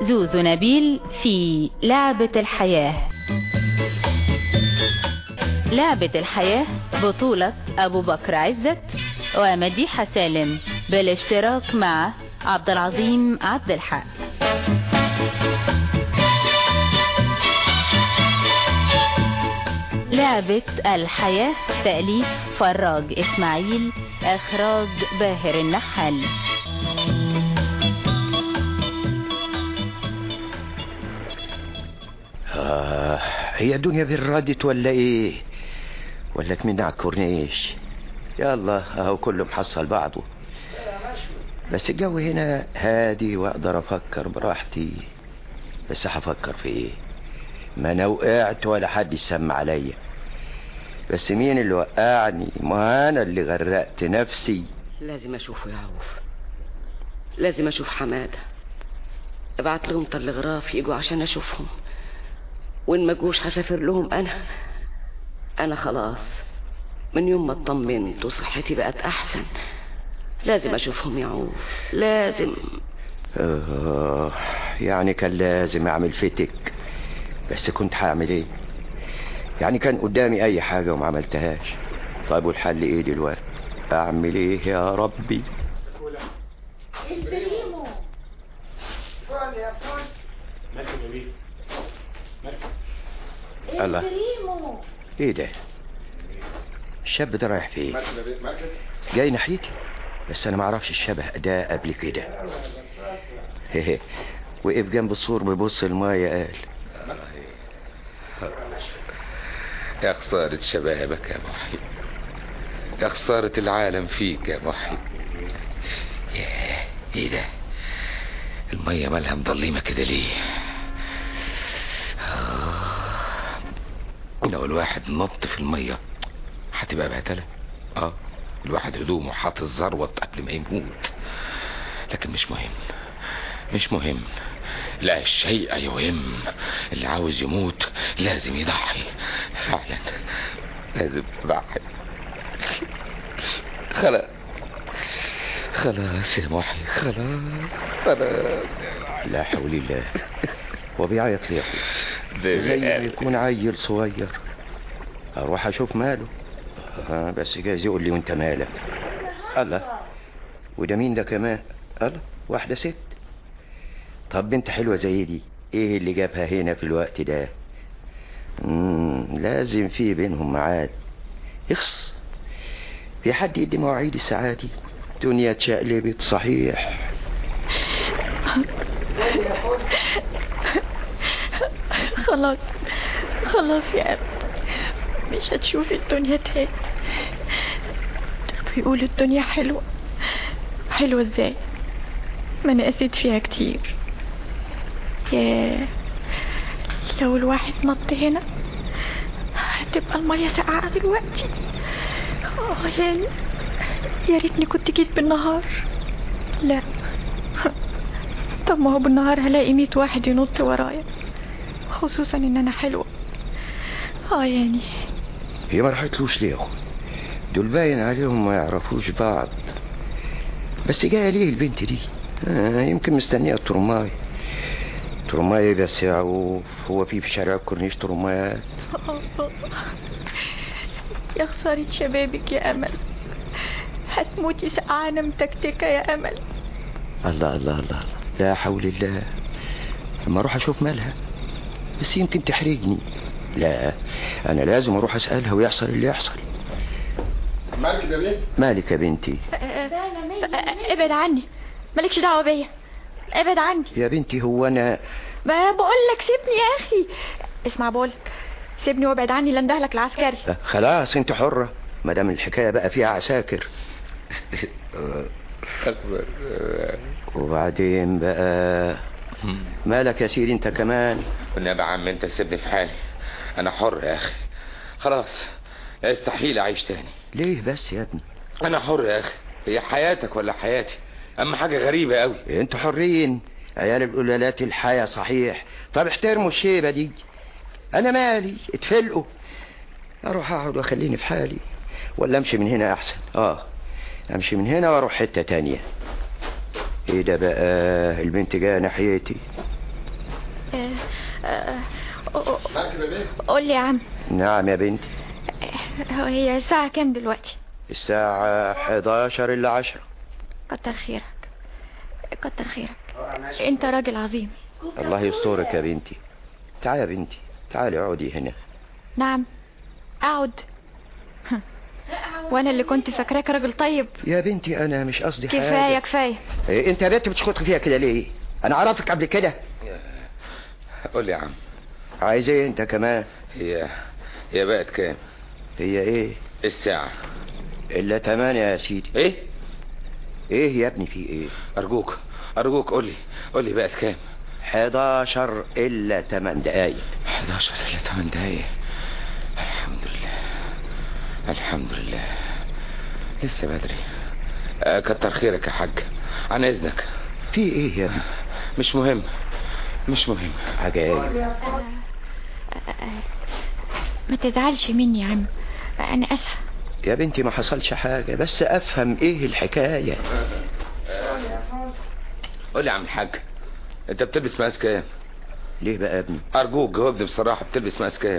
زوزو نبيل في لعبة الحياة لعبة الحياة بطولة أبو بكر عزت ومديحة سالم بالاشتراك مع عبد العظيم عبد الحق لعبة الحياة تأليف فراج إسماعيل إخراج باهر النحل آه هي الدنيا بردت ولا ايه ولا كمين على الكورنيش يلا اهو كله محصل بعضه بس الجو هنا هادي واقدر افكر براحتي بس هفكر في ايه ما انا وقعت ولا حد يسمع عليا بس مين اللي وقعني ما انا اللي غرقت نفسي لازم اشوفه يا عوف لازم اشوف حماده ابعت لهم تلغراف يجوا عشان اشوفهم وان ما جوش هسافر لهم انا انا خلاص من يوم ما اطمنت وصحتي بقت احسن لازم اشوفهم يا عوف لازم آه يعني كان لازم اعمل فتك بس كنت هعمل ايه يعني كان قدامي اي حاجة وما عملتهاش طيب والحل ايه دلوقتي اعمل ايه يا ربي البريمو الله. البريمو ايه ده الشاب ده رايح فين جاي ناحيتي بس انا ما اعرفش الشبه ده قبل كده هيه. وقف جنب السور بيبص المايه قال يا خسارة شبابك يا محي يا خسارة العالم فيك يا محي ياه ايه ده المية مالها مضلمة كده ليه آه. لو الواحد نط في المية هتبقى بهدلة اه الواحد هدومه حاطط زروط قبل ما يموت لكن مش مهم مش مهم لا الشيء يهم اللي عاوز يموت لازم يضحي فعلا لازم يضحي خلاص خلاص يا محي خلاص خلاص لا حول الله وبيعيط ليه زي ما يكون عيل صغير اروح اشوف ماله آه بس جايز يقول لي وانت مالك الله وده مين ده كمان الله واحدة ست طب بنت حلوة زي دي ايه اللي جابها هنا في الوقت ده مم لازم في بينهم ميعاد يخص في حد يدي مواعيد الساعة دي دنيا اتشقلبت صحيح خلاص خلاص يا أب مش هتشوفي الدنيا تاني ده بيقول الدنيا حلوة حلوة ازاي ما انا قسيت فيها كتير ياه لو الواحد نط هنا هتبقى المية ساقعة دلوقتي اه يعني يا ريتني كنت جيت بالنهار لا طب ما هو بالنهار هلاقي مية واحد ينط ورايا خصوصا ان انا حلوة اه يعني هي ما راحتلوش ليه يا اخو دول باين عليهم ما يعرفوش بعض بس جايه ليه البنت دي آه يمكن مستنيه الترماي ترماي بس يا عوف هو في في شارع الكورنيش ترمايات يا خسارة شبابك يا أمل هتموتي سقعانة متكتكة يا أمل الله الله الله لا حول الله لما اروح اشوف مالها بس يمكن تحرجني لا انا لازم اروح اسالها ويحصل اللي يحصل مالك يا بيه مالك يا بنتي ابعد عني مالكش دعوة بيا ابعد عني يا بنتي هو انا ما بقول لك سيبني يا أخي اسمع بقولك سيبني وابعد عني لندهلك العسكري آه، خلاص انت حرة ما دام الحكاية بقى فيها عساكر وبعدين بقى مالك يا سيدي انت كمان والنبي يا عم انت سيبني في حالي انا حر يا اخي خلاص يستحيل اعيش تاني ليه بس يا ابني انا حر يا اخي هي حياتك ولا حياتي اما حاجه غريبه قوي انتوا حرين عيال القلالات الحياة صحيح طب احترموا الشيبة دي انا مالي اتفلقوا اروح اقعد واخليني في حالي ولا امشي من هنا احسن اه امشي من هنا واروح حتة تانية ايه ده بقى البنت جايه ناحيتي آه، آه، قول لي يا عم نعم يا بنتي آه، هي الساعة كام دلوقتي الساعة 11 إلا 10 كتر خيرك كتر خيرك انت راجل عظيم الله يسترك يا بنتي تعالي يا بنتي تعالي اقعدي هنا نعم اقعد وانا اللي كنت فاكراك راجل طيب يا بنتي انا مش قصدي حاجه كفايه كفايه إيه انت يا بنتي بتشخطي فيها كده ليه انا اعرفك قبل كده قول لي يا عم عايز ايه انت كمان هي هي بقت كام هي ايه الساعة الا تمانية يا سيدي ايه ايه يا ابني في ايه ارجوك ارجوك قول لي قول لي بقت كام 11 الا 8 دقايق 11 الا 8 دقايق الحمد لله الحمد لله لسه بدري آه كتر خيرك يا حاج عن اذنك في ايه يا ابني مش مهم مش مهم عجائب ما تزعلش مني يا عم انا اسفه يا بنتي ما حصلش حاجة بس افهم ايه الحكاية قول لي يا عم الحاج انت بتلبس مقاس كام ليه بقى يا ابني ارجوك جاوبني بصراحة بتلبس مقاس كام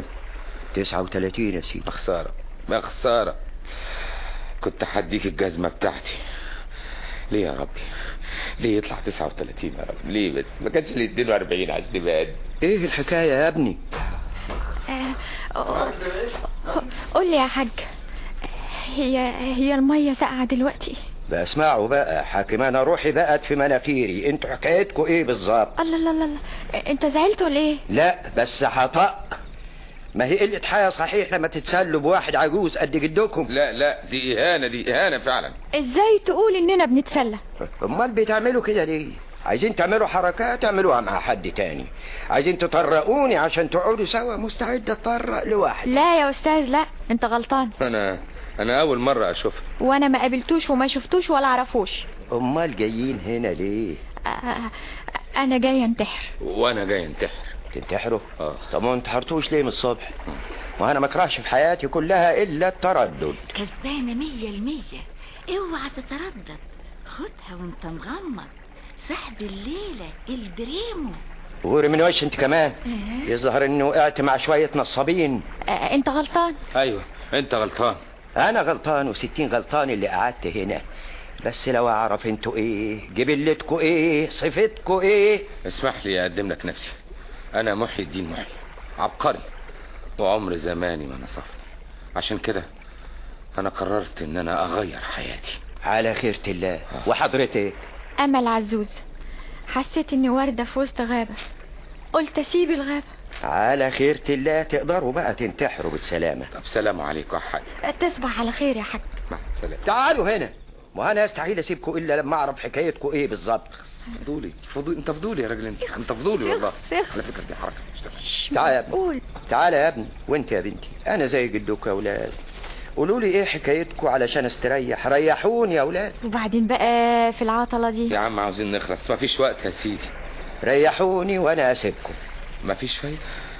39 يا سيدي يا خسارة يا خسارة كنت هديك الجزمة بتاعتي ليه يا ربي ليه يطلع 39 يا رب ليه بس ما كانش لي 42 عشان تبقى قد ايه الحكاية يا ابني آه، آه، قول لي يا حاج هي هي الميه ساقعه دلوقتي بقى اسمعوا بقى حاكم انا روحي بقت في مناخيري انتوا حكايتكوا ايه بالظبط الله الله الله الله انت زعلت ولا ايه لا بس هطق ما هي قلة حياة صحيح لما تتسلوا بواحد عجوز قد جدكم لا لا دي إهانة دي إهانة فعلا ازاي تقول اننا بنتسلى امال بتعملوا كده ليه عايزين تعملوا حركات اعملوها مع حد تاني عايزين تطرقوني عشان تقعدوا سوا مستعد اتطرق لوحدي لا يا استاذ لا انت غلطان أنا أنا أول مرة أشوفها وانا ما قابلتوش وما شفتوش ولا اعرفوش امال جايين هنا ليه آه، انا جاي انتحر وأنا جاي أنتحر تنتحروا آه. طب ما انتحرتوش ليه من الصبح ما انا ما اكرهش في حياتي كلها الا التردد كسبانة مية المية اوعى تتردد خدها وانت مغمض سحب الليلة البريمو غوري من وش انت كمان يظهر اني وقعت مع شوية نصابين آه، انت غلطان أيوه أنت غلطان انا غلطان وستين غلطان اللي قعدت هنا بس لو اعرف انتوا ايه جبلتكوا ايه صفتكوا ايه اسمح لي أقدم لك نفسي أنا محي الدين محي عبقري وعمر زماني ما نصفني عشان كده أنا قررت إن أنا أغير حياتي على خيرة الله وحضرتك امل عزوز حسيت اني وردة في وسط غابة قلت اسيب الغابة على خيرة الله تقدروا بقى تنتحروا بالسلامة طب سلام عليكم يا حاج تصبح على خير يا حاج مع السلامة تعالوا هنا وانا استحيل اسيبكم الا لما اعرف حكايتكم ايه بالظبط فضولي فضولي انت فضولي يا راجل انت انت فضولي والله اخ. على فكره دي حركه مش تمام. تعال يا ابني قول تعال يا ابني وانت يا بنتي انا زي جدكم يا اولاد قولوا لي ايه حكايتكم علشان استريح ريحوني يا اولاد وبعدين بقى في العطلة دي يا عم عاوزين نخلص ما فيش وقت يا سيدي ريحوني وانا اسيبكم ما فيش فايده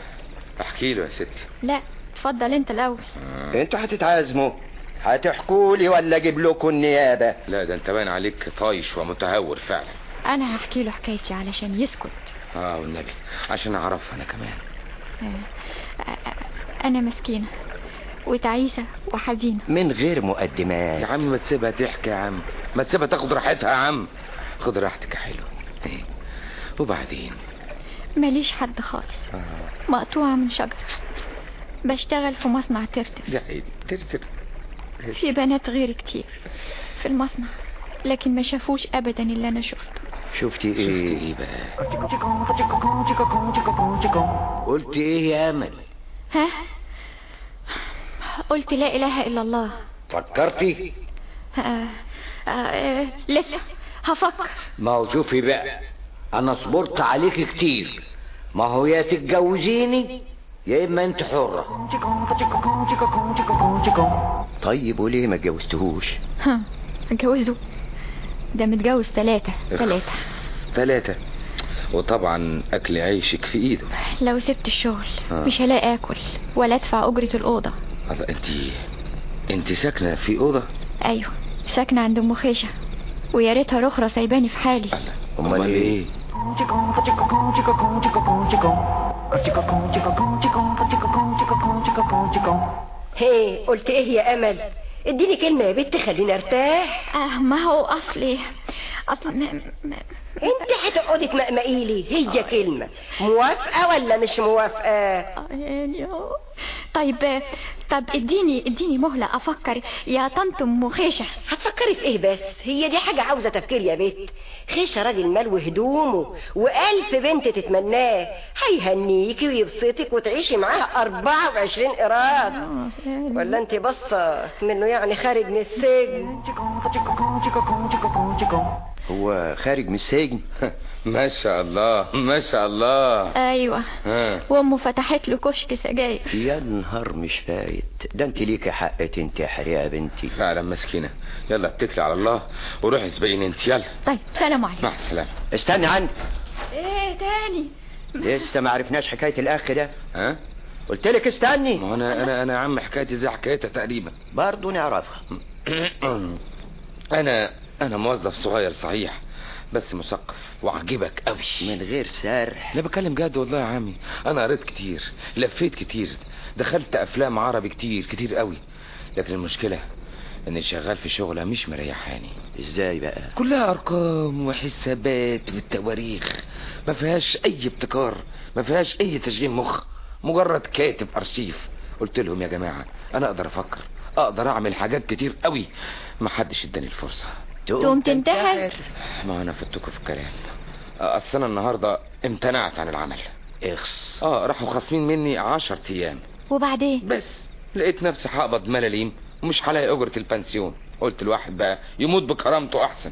احكي له يا ستي لا اتفضل انت الاول انتوا هتتعازموا هتحكوا لي ولا اجيب لكم النيابه لا ده انت باين عليك طايش ومتهور فعلا انا هحكي له حكايتي علشان يسكت اه والنبي عشان اعرفها انا كمان انا مسكينة وتعيسة وحزينة من غير يا مقدمات عم ما تسيبها تحكي يا عم ما تسيبها تاخد راحتها يا عم خد راحتك يا حلو إيه. وبعدين ماليش حد خالص مقطوعة من شجرة بشتغل في مصنع ترتر يا عيني ترتر في بنات غيري كتير في المصنع لكن ما شافوش ابدا اللي انا شفته شفتي شفتي ايه ايه بقى قلت ايه يا امل ها قلت لا اله الا الله فكرتي آه آه لسه هفكر ما هو شوفي بقى انا صبرت عليك كتير ما هو يا تتجوزيني يا اما انت حرة طيب وليه ما اتجوزتهوش ها اتجوزه ده متجوز ثلاثة ثلاثة ثلاثة وطبعا اكل عيشك في ايده لو سبت الشغل آه. مش هلاقي اكل ولا ادفع اجرة الأوضة الله انت انت ساكنه في اوضه ايوه ساكنة عند ام خيشة ويا ريتها رخرة سايباني في حالي امال ايه هي قلت ايه يا امل اديني كلمه يا بنت خليني ارتاح آه ما هو اصلي اصل م... م... انت هتقعدي تمقمقي لي هي كلمه موافقه ولا مش موافقه آه، يعني آه. طيب آه، طب اديني اديني مهلة افكر يا طنط ام خيشة هتفكري في ايه بس هي دي حاجه عاوزه تفكير يا بنت خيشه راجل مال هدومه والف بنت تتمناه هيهنيكي ويبسطك وتعيشي معاه 24 قراط ولا انت بصه منه يعني خارج من السجن هو خارج من السجن ما شاء الله ما شاء الله ايوه ها وامه فتحت له كشك سجاير يا نهار مش فايت ده انت ليكي حق تنتحر يا بنتي فعلا مسكينة يلا اتكلي على الله وروحي اسبقين انت يلا طيب سلام عليكم مع السلامة استني عندي ايه تاني لسه ما عرفناش حكايه الاخ ده ها قلت لك استني ما هو انا انا انا يا عم حكايتي زي حكايتها تقريبا برضه نعرفها انا انا موظف صغير صحيح بس مثقف وعجبك قوي من غير سرح لا بكلم جد والله يا عمي انا قريت كتير لفيت كتير دخلت افلام عربي كتير كتير قوي لكن المشكله اني شغال في شغله مش مريحاني ازاي بقى كلها ارقام وحسابات بالتواريخ ما فيهاش اي ابتكار ما فيهاش اي تشغيل مخ مجرد كاتب ارشيف قلت لهم يا جماعه انا اقدر افكر اقدر اعمل حاجات كتير قوي ما حدش اداني الفرصه تقوم تنتحر ما انا فتكوا في الكلام اصل انا النهارده امتنعت عن العمل اخس اه راحوا خاصمين مني عشر ايام وبعدين بس لقيت نفسي هقبض ملاليم ومش هلاقي اجرة البنسيون قلت الواحد بقى يموت بكرامته احسن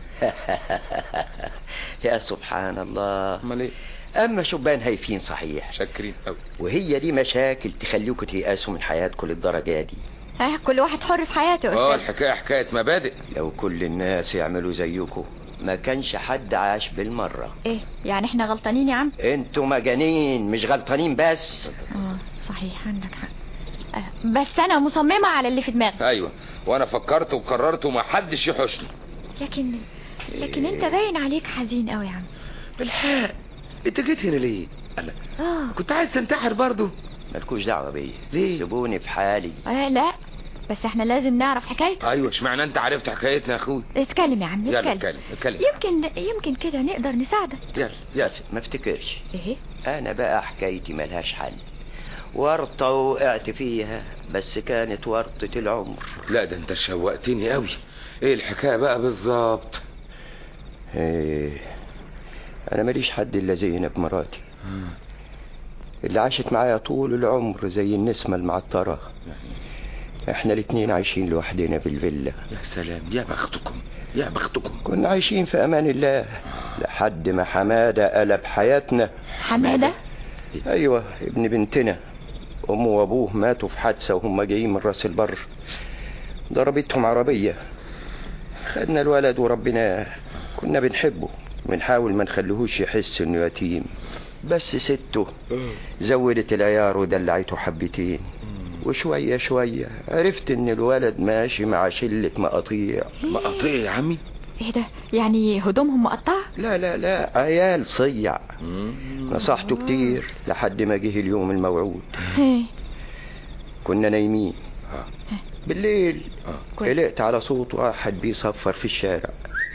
يا سبحان الله امال ايه اما شبان هايفين صحيح شاكرين قوي وهي دي مشاكل تخليكوا تيأسوا من حياتكم للدرجه دي اه كل واحد حر في حياته يا اه أستاذ. الحكايه حكايه مبادئ لو كل الناس يعملوا زيكم ما كانش حد عاش بالمره ايه يعني احنا غلطانين يا عم انتوا مجانين مش غلطانين بس اه صحيح عندك حق آه، بس انا مصممة على اللي في دماغي ايوه وانا فكرت وقررت وما حدش يحوشني لكن لكن انت باين عليك حزين قوي يا عم بالحق انت جيت هنا ليه قال اه كنت عايز تنتحر برضو مالكوش دعوه بيا ليه؟ سيبوني في حالي آه لا بس احنا لازم نعرف حكايته ايوه اشمعنى انت عرفت حكايتنا يا اخوي اتكلم يا عم يلا اتكلم اتكلم اتكلم يمكن يمكن كده نقدر نساعدك يلا يلا ما افتكرش ايه انا بقى حكايتي ملهاش حل ورطة وقعت فيها بس كانت ورطة العمر لا ده انت شوقتني قوي ايه الحكايه بقى بالظبط ايه انا ماليش حد الا زينب مراتي اللي عاشت معايا طول العمر زي النسمة المعطرة احنا الاتنين عايشين لوحدنا في الفيلا يا سلام يا بختكم يا بختكم كنا عايشين في امان الله لحد ما حمادة قلب حياتنا حمادة ايوه ابن بنتنا امه وابوه ماتوا في حادثة وهم جايين من راس البر ضربتهم عربية خدنا الولد وربنا كنا بنحبه بنحاول ما نخليهوش يحس انه يتيم بس سته زودت العيار ودلعته حبتين وشوية شوية عرفت ان الولد ماشي مع شلة مقاطيع مقاطيع يا عمي ايه ده يعني هدومهم مقطعة لا لا لا عيال صيع نصحته كتير لحد ما جه اليوم الموعود ايه كنا نايمين بالليل كويس. قلقت على صوت واحد بيصفر في الشارع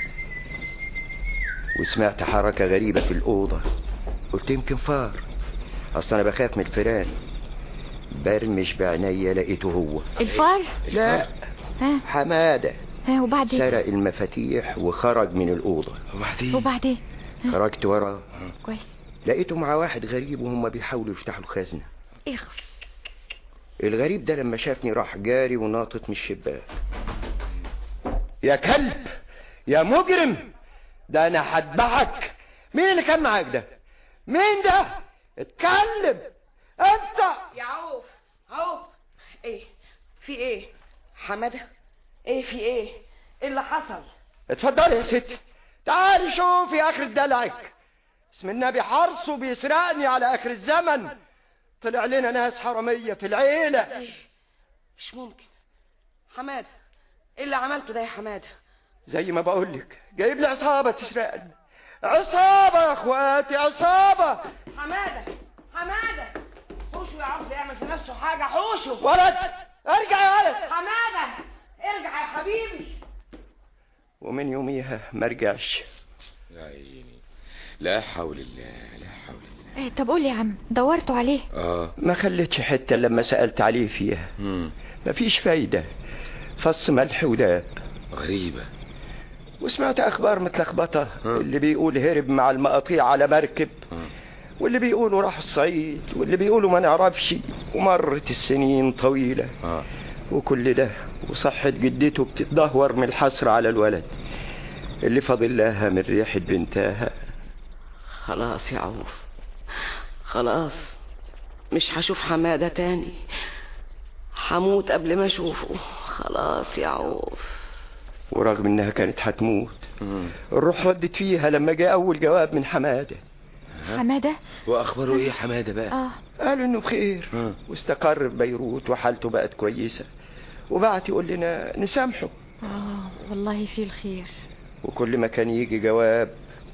وسمعت حركة غريبة في الأوضة قلت يمكن فار أصل أنا بخاف من الفيران برمش بعينيا لقيته هو الفار لا ها حمادة ها وبعدين سرق المفاتيح وخرج من الأوضة وبعدين وبعدين خرجت وراه كويس لقيته مع واحد غريب وهم بيحاولوا يفتحوا الخزنة اخ الغريب ده لما شافني راح جاري وناطط من الشباك يا كلب يا مجرم ده انا هذبحك مين اللي كان معاك ده مين ده اتكلم انت يا عوف عوف ايه في ايه حمادة ايه في ايه ايه اللي حصل اتفضلي يا ستي تعالي شوفي اخر دلعك اسم النبي حرصه بيسرقني على اخر الزمن طلع لنا ناس حرامية في العيلة مش ممكن حمادة ايه اللي عملته ده يا حمادة زي ما بقولك جايب لي عصابة تسرقني عصابة يا اخواتي عصابة حمادة نفسه حاجة حوشه ولد ارجع يا ولد حمادة ارجع يا حبيبي ومن يوميها ما رجعش يا عيني لا حول الله لا حول الله إيه طب قول يا عم دورتوا عليه اه ما خلتش حتة لما سألت عليه فيها مم. مفيش فايدة فص ملح وداب غريبة وسمعت أخبار متلخبطة ها. اللي بيقول هرب مع المقاطيع على مركب آه. واللي بيقولوا راح الصعيد واللي بيقولوا ما نعرفش ومرت السنين طويلة اه وكل ده وصحة جدته بتتدهور من الحسرة على الولد اللي فاضل لها من ريحة بنتها خلاص يا عوف خلاص مش هشوف حمادة تاني هموت قبل ما اشوفه خلاص يا عوف ورغم انها كانت هتموت مم. الروح ردت فيها لما جاء اول جواب من حماده حمادة واخباره ايه حماده بقى اه قال انه بخير ها. واستقر في بيروت وحالته بقت كويسه وبعت يقول لنا نسامحه اه والله في الخير وكل ما كان يجي جواب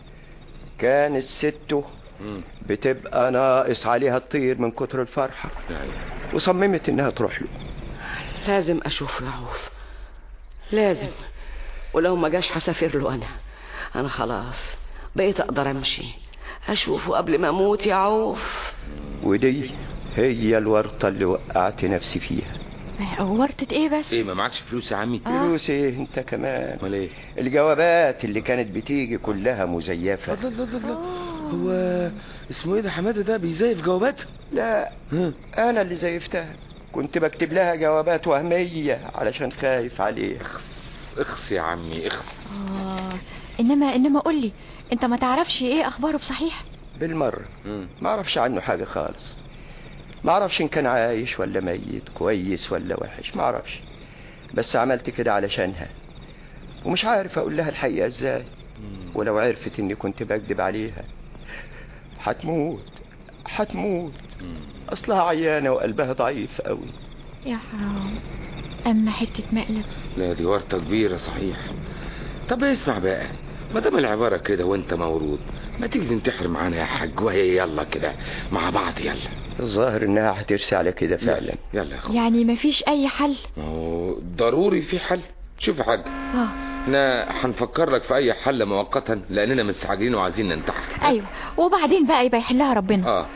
كان الست مم. بتبقى ناقص عليها الطير من كتر الفرحه يا عيني. وصممت انها تروح له لازم اشوفه يا عوف لازم ولو ما جاش هسافر له انا انا خلاص بقيت اقدر امشي اشوفه قبل ما اموت يا عوف ودي هي الورطه اللي وقعت نفسي فيها آه، ورطة ايه بس ايه ما معكش فلوس يا عمي فلوس ايه انت كمان امال ايه الجوابات اللي كانت بتيجي كلها مزيفه الله الله الله الله. هو اسمه ايه ده حماده ده بيزيف جوابات لا ها. انا اللي زيفتها كنت بكتب لها جوابات وهمية علشان خايف عليها اخس يا عمي اخس اه انما انما قول لي انت ما تعرفش ايه اخباره بصحيح بالمرة مم. ما اعرفش عنه حاجة خالص ما اعرفش ان كان عايش ولا ميت كويس ولا وحش ما اعرفش بس عملت كده علشانها ومش عارف اقول لها الحقيقة ازاي ولو عرفت اني كنت بكذب عليها هتموت هتموت مم. اصلها عيانة وقلبها ضعيف قوي يا حرام اما حتة مقلب لا دي ورطة كبيرة صحيح طب اسمع بقى ما دام العبارة كده وانت مورود ما تيجي تنتحر معانا يا حاج وهي يلا كده مع بعض يلا الظاهر انها هترسي على كده فعلا يلا يا اخويا يعني ما فيش اي حل ما هو ضروري في حل شوف يا حاج اه احنا هنفكر لك في اي حل مؤقتا لاننا مستعجلين وعايزين ننتحر ايوه وبعدين بقى يبقى يحلها ربنا اه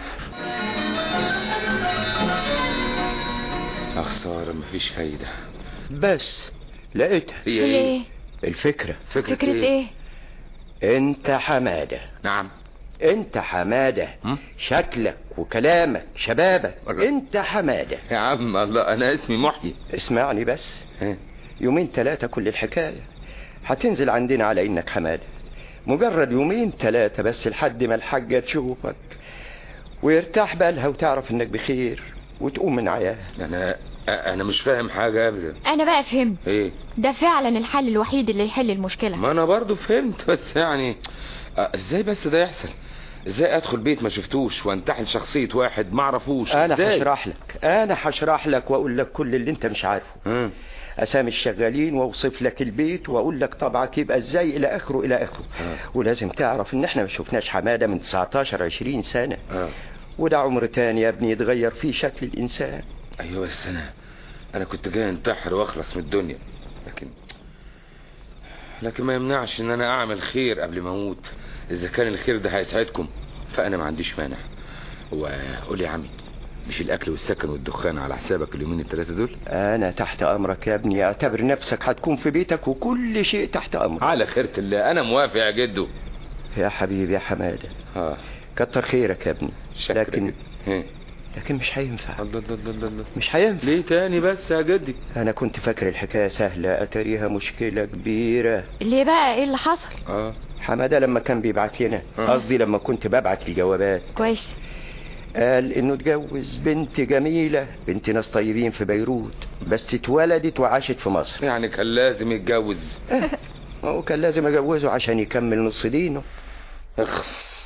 يا خسارة مفيش فايدة بس لقيتها هي هي ايه ايه الفكرة فكرة, فكرة ايه انت حمادة نعم انت حمادة هم؟ شكلك وكلامك شبابك الله. انت حمادة يا عم الله انا اسمي محيي اسمعني بس ها. يومين ثلاثة كل الحكاية هتنزل عندنا على انك حمادة مجرد يومين ثلاثة بس لحد ما الحاجة تشوفك ويرتاح بالها وتعرف انك بخير وتقوم من عيال انا انا مش فاهم حاجة ابدا انا بقى فهمت ايه ده فعلا الحل الوحيد اللي يحل المشكلة ما انا برضو فهمت بس يعني آه، ازاي بس ده يحصل ازاي ادخل بيت ما شفتوش وانتحل شخصية واحد ما اعرفوش انا ازاي هشرح لك انا هشرح لك واقول لك كل اللي انت مش عارفه ها. اسامي الشغالين واوصف لك البيت واقول لك طبعك يبقى ازاي الى اخره الى اخره آه. ولازم تعرف ان احنا ما شفناش حماده من 19 20 سنه اه وده عمر تاني يا ابني يتغير فيه شكل الانسان ايوه بس انا انا كنت جاي انتحر واخلص من الدنيا لكن لكن ما يمنعش ان انا اعمل خير قبل ما اموت اذا كان الخير ده هيسعدكم فانا ما عنديش مانع وقول يا عمي مش الاكل والسكن والدخان على حسابك اليومين الثلاثه دول انا تحت امرك يا ابني اعتبر نفسك هتكون في بيتك وكل شيء تحت امرك على خيرة الله انا موافق يا جدو يا حبيبي يا حماده اه كتر خيرك يا ابني شكرا لكن ها. لكن مش هينفع الله الله الله الله مش هينفع ليه تاني بس يا جدي انا كنت فاكر الحكايه سهله اتاريها مشكله كبيره ليه بقى ايه اللي حصل اه حماده لما كان بيبعت لنا آه. قصدي لما كنت ببعت الجوابات كويس قال انه اتجوز بنت جميلة بنت ناس طيبين في بيروت بس اتولدت وعاشت في مصر يعني كان لازم يتجوز هو كان لازم اجوزه عشان يكمل نص دينه اخس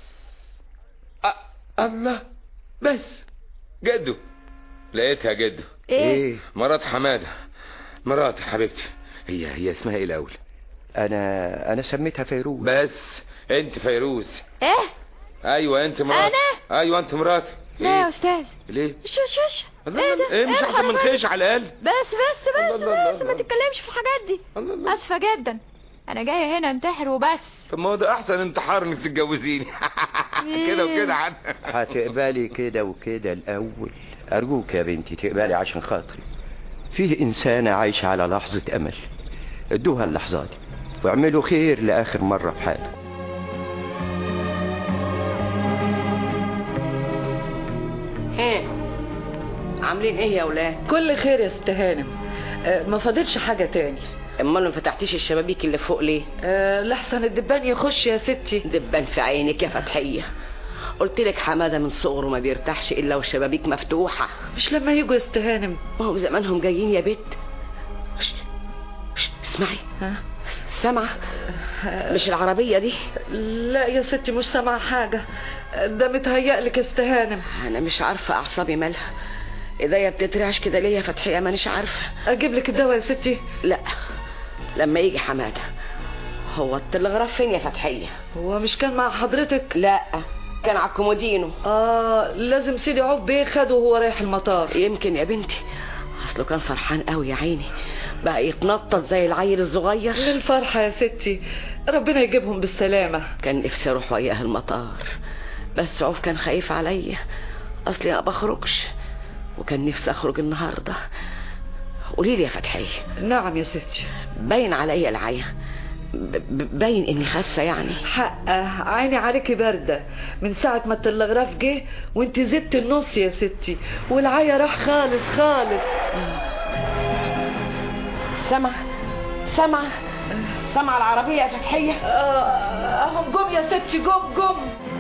أ- الله بس جدو لقيتها جدو ايه مرات حماده مراتي حبيبتي هي هي اسمها ايه الاول انا انا سميتها فيروز بس انت فيروز ايه ايوه انت مراتي انا ايوه انت مراتي لا يا استاذ ليه شو شو شو الله ايه الله، ده ايه مش احسن من خيش على الاقل بس بس بس الله الله بس ما الله. تتكلمش في الحاجات دي الله الله. اسفه جدا انا جايه هنا انتحر وبس طب ما هو ده احسن انتحار انك تتجوزيني كده وكده عن هتقبلي كده وكده الأول أرجوك يا بنتي تقبلي عشان خاطري فيه إنسانة عايشة على لحظة أمل ادوها اللحظة دي واعملوا خير لآخر مرة في حياتكم ها عاملين ايه يا ولاد كل خير يا ست هانم آه، ما فاضلش حاجة تاني امال ما فتحتيش الشبابيك اللي فوق ليه آه، لحسن الدبان يخش يا ستي دبان في عينك يا فتحيه قلت لك حماده من صغره ما بيرتاحش الا والشبابيك مفتوحه مش لما يجوا يا ست هانم ما هو زمانهم جايين يا بت شش، شش، اسمعي ها؟ سامعه مش العربيه دي لا يا ستي مش سامعة حاجة ده متهيألك يا ست هانم انا مش عارفه اعصابي مالها ايديا بتترعش كده ليه يا فتحيه مانيش عارفه اجيب لك الدواء يا ستي لا لما يجي حماده هو التلغراف فين يا فتحيه هو مش كان مع حضرتك لا كان على الكومودينو اه لازم سيدي عوف بيه خده وهو رايح المطار يمكن يا بنتي اصله كان فرحان قوي يا عيني بقى يتنطط زي العيل الصغير للفرحة يا ستي ربنا يجيبهم بالسلامة كان نفسي اروح وياه المطار بس عوف كان خايف عليا اصلي ما بخرجش وكان نفسي اخرج النهارده قولي لي يا فتحيه نعم يا ستي باين عليا العيا ب- ب- باين اني خاسه يعني حقه عيني عليكي باردة من ساعة ما التلغراف جه وانت زدت النص يا ستي والعيا راح خالص خالص سمع سمع سمع العربيه يا فتحيه آه، اهم جم يا ستي جم جم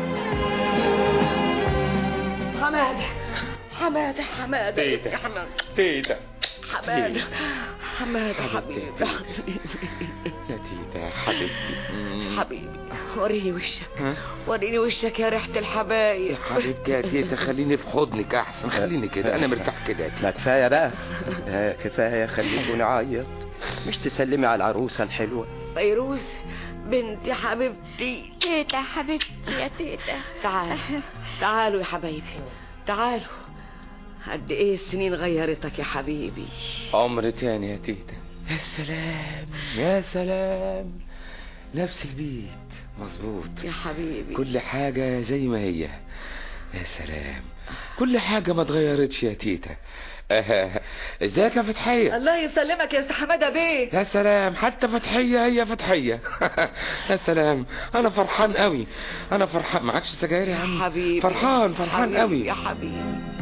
حماده حماده حماده تيتا. حماده تيتا حماده حماده حبيبي يا تيتا يا حبيبتي حبيبي وريني وشك ها؟ وريني وشك يا ريحة الحبايب يا حبيبتي يا تيتا خليني في حضنك احسن خليني كده انا مرتاح كده يا تيتا. ما كفاية بقى آه، كفاية خليكم نعيط مش تسلمي على العروسة الحلوة فيروز بنتي حبيبتي تيتا حبيبتي يا تيتا تعالوا تعالوا يا حبايبي تعالوا قد ايه السنين غيرتك يا حبيبي عمر تاني يا تيتا يا سلام يا سلام نفس البيت مظبوط يا حبيبي كل حاجة زي ما هي يا سلام كل حاجة ما اتغيرتش يا تيتا آه، ازيك يا فتحية الله يسلمك يا سي حماده بيه يا سلام حتى فتحية هي فتحية يا سلام انا فرحان قوي انا فرحان معكش سجاير يا عم حبيبي فرحان فرحان حبيبي قوي يا حبيبي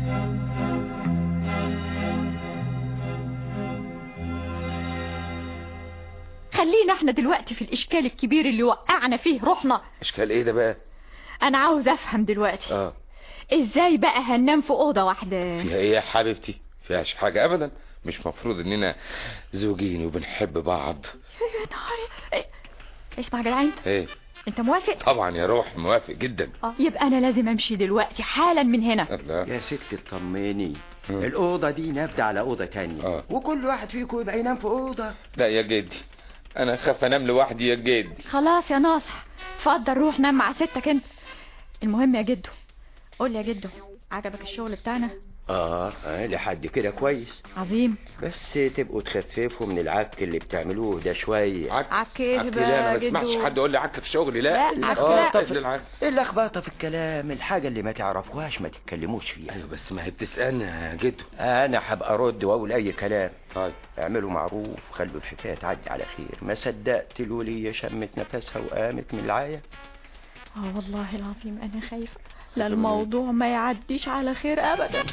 خلينا احنا دلوقتي في الاشكال الكبير اللي وقعنا فيه روحنا اشكال ايه ده بقى انا عاوز افهم دلوقتي اه ازاي بقى هننام في اوضه واحده فيها ايه يا حبيبتي فيهاش حاجة ابدا مش مفروض اننا زوجين وبنحب بعض يا نهاري إيه، اسمع يا جدعان ايه انت موافق طبعا يا روح موافق جدا اه يبقى انا لازم امشي دلوقتي حالا من هنا لا يا ست اطمني مم. الأوضة دي نافذة على أوضة تانية آه. وكل واحد فيكم يبقى ينام في أوضة لا يا جدي انا خاف انام لوحدي يا جدي خلاص يا ناصح اتفضل روح نام مع ستك انت المهم يا جدو قول لي يا جدو عجبك الشغل بتاعنا آه, آه لحد كده كويس عظيم بس تبقوا تخففوا من العك اللي بتعملوه ده شوية عك عك ايه عك بقى لا انا يا ما جدو؟ اسمعش حد يقول لي عك في شغلي لا لا، عك اه لا. طفل العك اللخبطة في الكلام الحاجة اللي ما تعرفوهاش ما تتكلموش فيها ايوه بس ما هي بتسالني يا جدو أنا هبقى أرد وأقول أي كلام طيب اعملوا معروف خلوا الحكاية تعدي على خير ما صدقت الولية شمت نفسها وقامت من العاية اه والله العظيم انا خايفه لا الموضوع ما يعديش على خير ابدا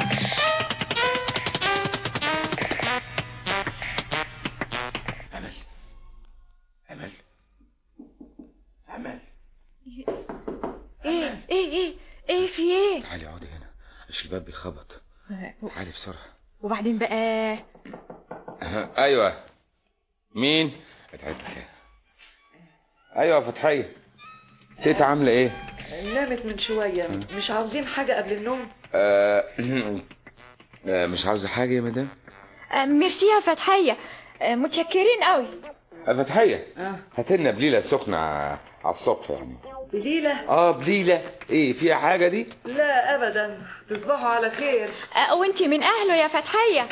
امل امل امل ايه ايه ايه ايه في ايه تعالي اقعدي هنا عشان الباب بيخبط تعالي بسرعه وبعدين بقى أه، ايوه مين اتعب لك ايوه يا فتحيه تيتا عامله ايه نامت من شوية مش عاوزين حاجة قبل النوم آه آه، مش عاوزه حاجه يا مدام آه، ميرسي يا فتحيه آه، متشكرين قوي آه، فتحيه اه هات لنا بليله سخنه على الصبح يعني بليلة اه بليله ايه فيها حاجه دي لا ابدا تصبحوا على خير أه وانتي من اهله يا فتحية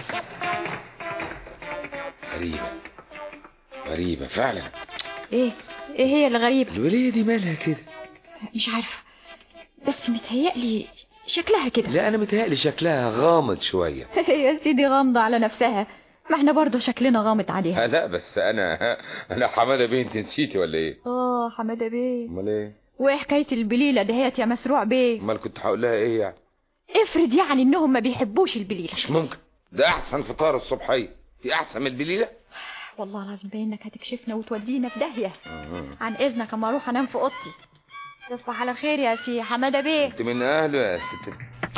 غريبه غريبه فعلا ايه ايه هي الغريبة الوليه دي مالها كده مش عارفة بس متهيألي شكلها كده لا انا متهيألي شكلها غامض شويه يا سيدي غامضة على نفسها ما احنا برضه شكلنا غامض عليها آه، لا بس انا انا حماده بنت نسيتي ولا ايه اه حمادة بيه امال ايه وايه حكاية البليلة دهيت يا مسروع بيه امال كنت هقول لها ايه يعني افرض يعني انهم ما بيحبوش البليلة مش ممكن ده احسن فطار الصبحيه في احسن من البليله والله العظيم باين انك هتكشفنا وتودينا في داهية عن اذنك اما اروح انام في اوضتي تصبح على خير يا سي حمادة بيه انت من اهله يا ست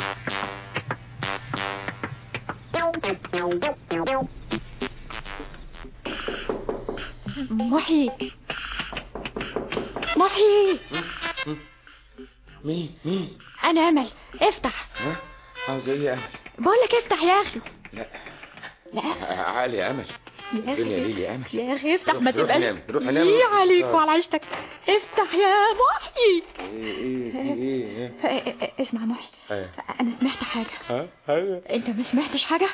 محي محي مين مين انا امل افتح ها عاوزه ايه يا امل بقول لك افتح يا اخي لا لا عالي يا امل يا الدنيا اخي ليل يا امل يا اخي افتح ما روح- روح تبقاش نام، روح نام. ليه عليك آه. وعلى عيشتك افتح يا محي ايه ايه ايه ايه اه، اه، اسمع محي ايه انا سمعت حاجة ها حاجه انت ما سمعتش حاجة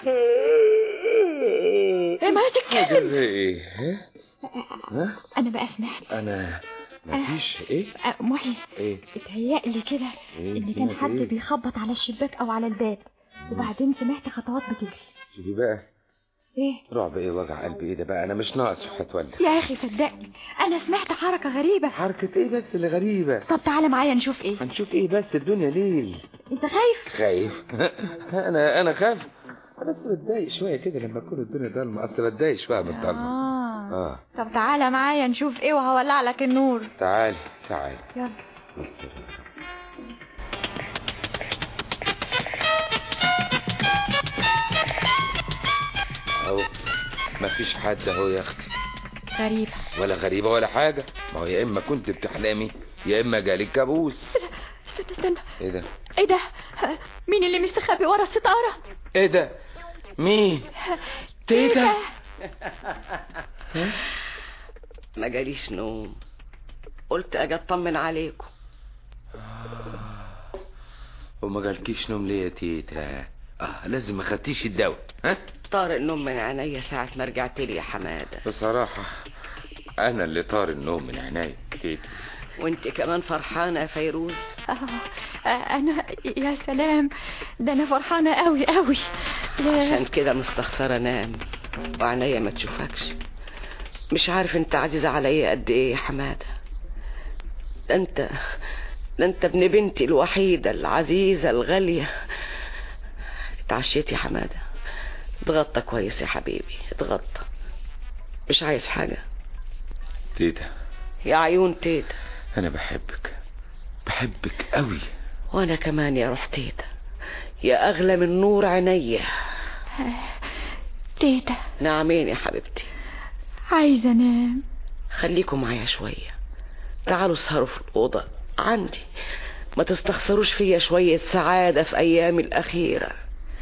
ايه ما تتكلم حاجه ايه ها ها انا بقى سمعت انا مفيش ايه اه، محي ايه اتهيألي كده إيه؟ ان كان سمعت حد إيه؟ بيخبط على الشباك او على الباب وبعدين سمعت خطوات بتجري شوفي بقى ايه رعب ايه وجع قلبي ايه ده بقى انا مش ناقص في حته والدك يا اخي صدقني انا سمعت حركة غريبة حركه ايه بس اللي غريبه طب تعالى معايا نشوف ايه هنشوف ايه بس الدنيا ليل انت خايف خايف انا انا خايف بس بتضايق شويه كده لما تكون الدنيا ضلمه اصل بتضايق شويه من الضلمه اه اه طب تعالى معايا نشوف ايه وهولع لك النور تعالي تعالي يلا مصطفى اهو مفيش حد اهو يا اختي غريبة ولا غريبه ولا حاجه ما هو يا اما كنت بتحلمي يا اما جالك كابوس استنى استنى ايه ده ايه ده ها، مين اللي مستخبي ورا الستارة ايه ده مين تيتا ما جاليش نوم قلت اجي اطمن عليكم وما جالكيش نوم ليه يا تيتا اه لازم ما خدتيش الدواء ها طار النوم من عينيا ساعة ما رجعت لي يا حمادة بصراحة أنا اللي طار النوم من عيني تيتا وانت كمان فرحانة يا فيروز آه، آه، انا يا سلام ده انا فرحانة قوي قوي يا عشان كده مستخسرة انام وعينيا ما تشوفكش مش عارف انت عزيزة عليا قد ايه يا حمادة ده انت ده انت ابن بنتي الوحيدة العزيزة الغالية اتعشيت يا حمادة اتغطى كويس يا حبيبي اتغطى مش عايز حاجة تيتا يا عيون تيتا أنا بحبك بحبك قوي وانا كمان يا روح تيتا يا اغلى من نور عينيا تيتا نعمين يا حبيبتي عايزة انام خليكم معايا شوية تعالوا اسهروا في الأوضة عندي ما تستخسروش فيا شوية سعادة في أيامي الأخيرة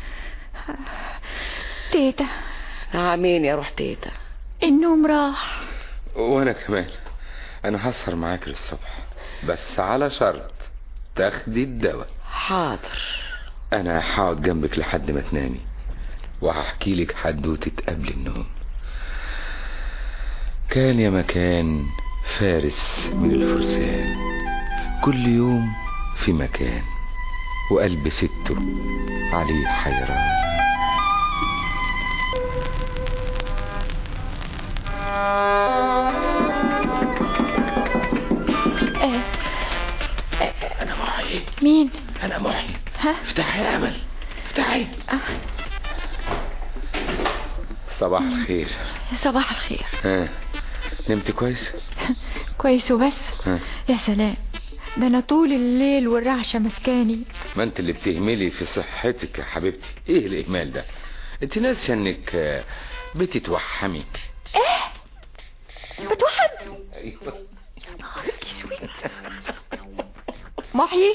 تيتا نعمين يا روح تيتا النوم راح وأنا كمان أنا هسهر معاك للصبح بس على شرط تاخدي الدواء حاضر أنا هقعد جنبك لحد ما تنامي وهحكي لك حدوتة قبل النوم كان يا مكان فارس من الفرسان كل يوم في مكان وقلب سته عليه حيران آه. أنا محي مين أنا محي ها افتحي يا أمل افتحي صباح الخير صباح الخير ها نمت كويس كويس وبس ها يا سلام ده انا طول الليل والرعشة مسكاني ما انت اللي بتهملي في صحتك يا حبيبتي ايه الاهمال ده انت ناسيه انك آه، بتتوحمي بتوحد ايوه اسود محيي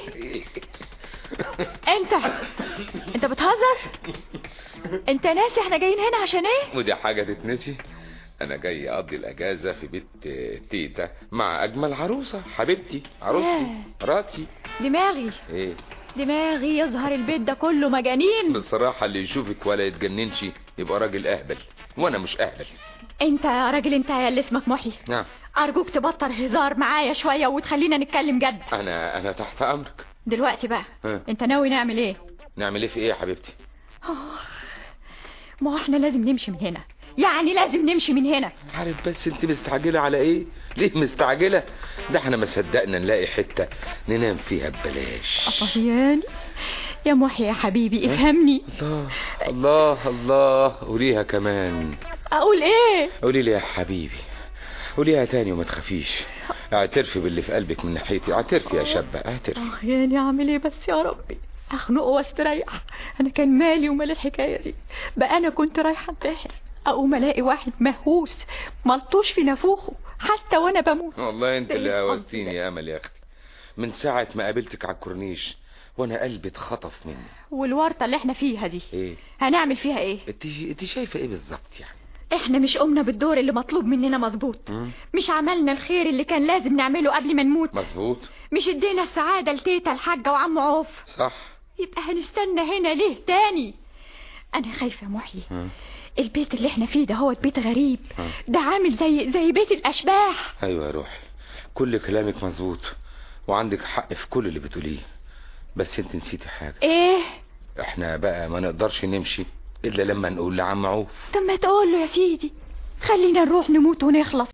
انت انت بتهزر انت ناسي احنا جايين هنا عشان ايه ودي حاجه تتنسي انا جاي اقضي الاجازه في بيت تيتا مع اجمل عروسه حبيبتي عروستي مراتي دماغي ايه دماغي يظهر البيت ده كله مجانين بصراحه اللي يشوفك ولا يتجننش يبقى راجل اهبل وانا مش اهبل انت يا راجل انت يا اللي اسمك محي نعم ارجوك تبطل هزار معايا شويه وتخلينا نتكلم جد انا انا تحت امرك دلوقتي بقى ها. انت ناوي نعمل ايه نعمل ايه في ايه يا حبيبتي ما هو احنا لازم نمشي من هنا يعني لازم نمشي من هنا عارف بس انت مستعجله على ايه ليه مستعجله ده احنا ما صدقنا نلاقي حته ننام فيها ببلاش أفهياني يا محي يا حبيبي افهمني الله الله الله قوليها كمان اقول ايه قولي لي يا حبيبي قوليها تاني وما تخافيش اعترفي باللي في قلبك من ناحيتي اعترفي يا شابة اعترفي اه يعني اعمل ايه بس يا ربي اخنقه واستريح انا كان مالي ومال الحكايه دي بقى انا كنت رايحه انتحر اقوم الاقي واحد مهووس ملطوش في نافوخه حتى وانا بموت والله انت اللي إيه هوزتيني يا امل يا اختي من ساعة ما قابلتك على الكورنيش وانا قلبي اتخطف مني والورطه اللي احنا فيها دي ايه هنعمل فيها ايه انت انت شايفة ايه بالظبط يعني احنا مش قمنا بالدور اللي مطلوب مننا مظبوط مم؟ مش عملنا الخير اللي كان لازم نعمله قبل ما نموت مظبوط مش ادينا السعاده لتيتا الحاجه وعم عوف صح يبقى هنستنى هنا ليه تاني انا خايفه يا محيي مم. البيت اللي احنا فيه ده هو بيت غريب مم. ده عامل زي زي بيت الاشباح ايوه يا روحي كل كلامك مظبوط وعندك حق في كل اللي بتقوليه بس انت نسيتي حاجة ايه احنا بقى ما نقدرش نمشي الا لما نقول لعم عوف طب ما تقول له يا سيدي خلينا نروح نموت ونخلص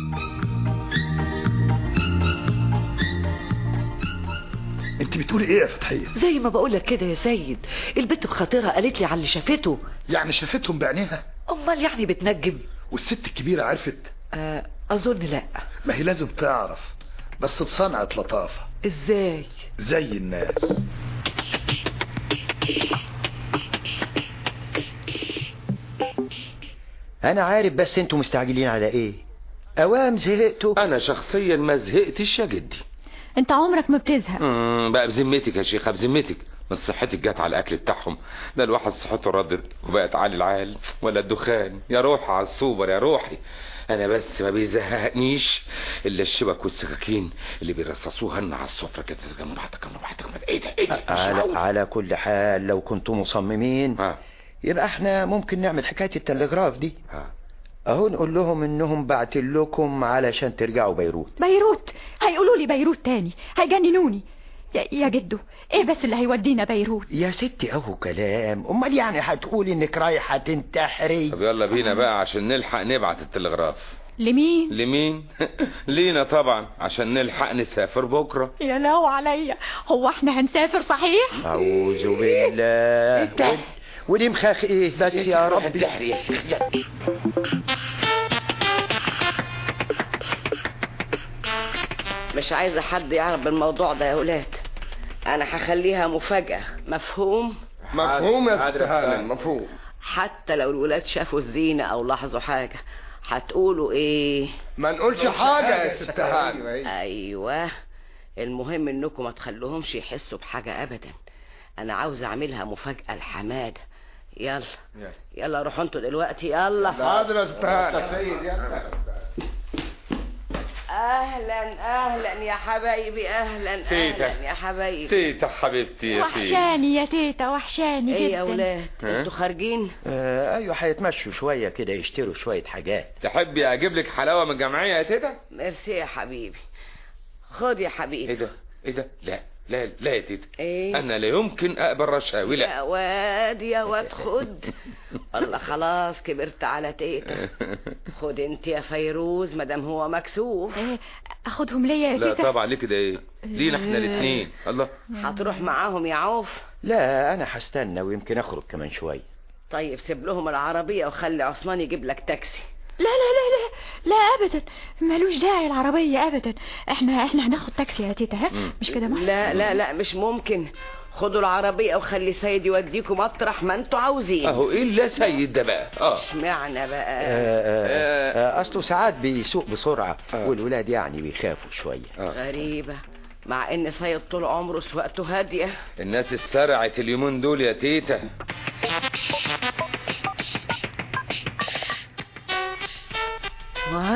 انت بتقولي ايه يا فتحيه زي ما بقولك كده يا سيد البت بخاطرها قالت لي على اللي شافته يعني شافتهم بعينيها امال يعني بتنجم والست الكبيره عرفت آه اظن لا ما هي لازم تعرف بس بصنعة لطافة ازاي زي الناس انا عارف بس انتوا مستعجلين على ايه اوام زهقتوا انا شخصيا ما زهقتش يا جدي انت عمرك ما بتزهق مم، بقى بذمتك يا شيخة بذمتك مش صحتك جت على الاكل بتاعهم ده الواحد صحته ردت وبقت عالي العال ولا الدخان يا روحي على السوبر يا روحي انا بس ما بيزهقنيش الا الشبك والسكاكين اللي بيرصصوها لنا على السفره كده جنب بعضك جنب بعضك ايه ده ايه ده مش على, معقول. على كل حال لو كنتوا مصممين ها يبقى احنا ممكن نعمل حكاية التلغراف دي ها اهو نقول لهم انهم بعتين لكم علشان ترجعوا بيروت بيروت هيقولوا لي بيروت تاني هيجننوني يا, يا جدو ايه بس اللي هيودينا بيروت يا ستي اهو كلام امال يعني هتقولي انك رايحة تنتحري طب يلا بينا بقى عشان نلحق نبعت التلغراف لمين لمين لينا طبعا عشان نلحق نسافر بكره يا لو عليا هو احنا هنسافر صحيح اعوذ بالله ود- ودي مخاخ ايه بس يا ربي مش عايزة حد يعرف بالموضوع ده يا ولاد أنا هخليها مفاجأة مفهوم؟ مفهوم يا ست هانم مفهوم حتى لو الولاد شافوا الزينة أو لاحظوا حاجة هتقولوا إيه؟ ما نقولش حاجه يا ست هانم أيوة المهم إنكم ما تخلوهمش يحسوا بحاجة أبدا أنا عاوز أعملها مفاجأة لحمادة يلا يلا روحوا انتوا دلوقتي يلا حاضر يا ست هانم اهلا اهلا يا حبايبي اهلا تيتا. اهلا يا حبايبي تيتا حبيبتي يا تيتا وحشاني يا تيتا وحشاني ايه جدا يا ولاد ها؟ انتوا خارجين آه ايوه هيتمشوا شوية كده يشتروا شوية حاجات تحبي اجيب لك حلاوه من الجمعيه يا تيتا ميرسي يا حبيبي خد يا حبيبي ايه ده ايه ده لا لا لا يا تيتا ايه انا لا يمكن اقبل رشاوي لا يا واد يا واد خد والله خلاص كبرت على تيتا خد انت يا فيروز مادام هو مكسوف ايه اخدهم ليا يا لا تيتا طبعا ليه كده ايه لينا احنا الاثنين الله هتروح معاهم يا عوف لا انا هستنى ويمكن اخرج كمان شوية طيب سيب لهم العربية وخلي عثمان يجيب لك تاكسي لا لا لا لا لا ابدا ملوش داعي العربيه ابدا احنا احنا هناخد تاكسي يا تيتا ها مش كده محمد لا لا لا مش ممكن خدوا العربية وخلي سيد يوديكم مطرح ما انتوا عاوزين اهو ايه اللي سيد ده بقى اه اشمعنى بقى آه آه آه اصله ساعات بيسوق بسرعة آه. والولاد يعني بيخافوا شوية غريبة مع ان سيد طول عمره سواقته هادية الناس اتسرعت اليومين دول يا تيتا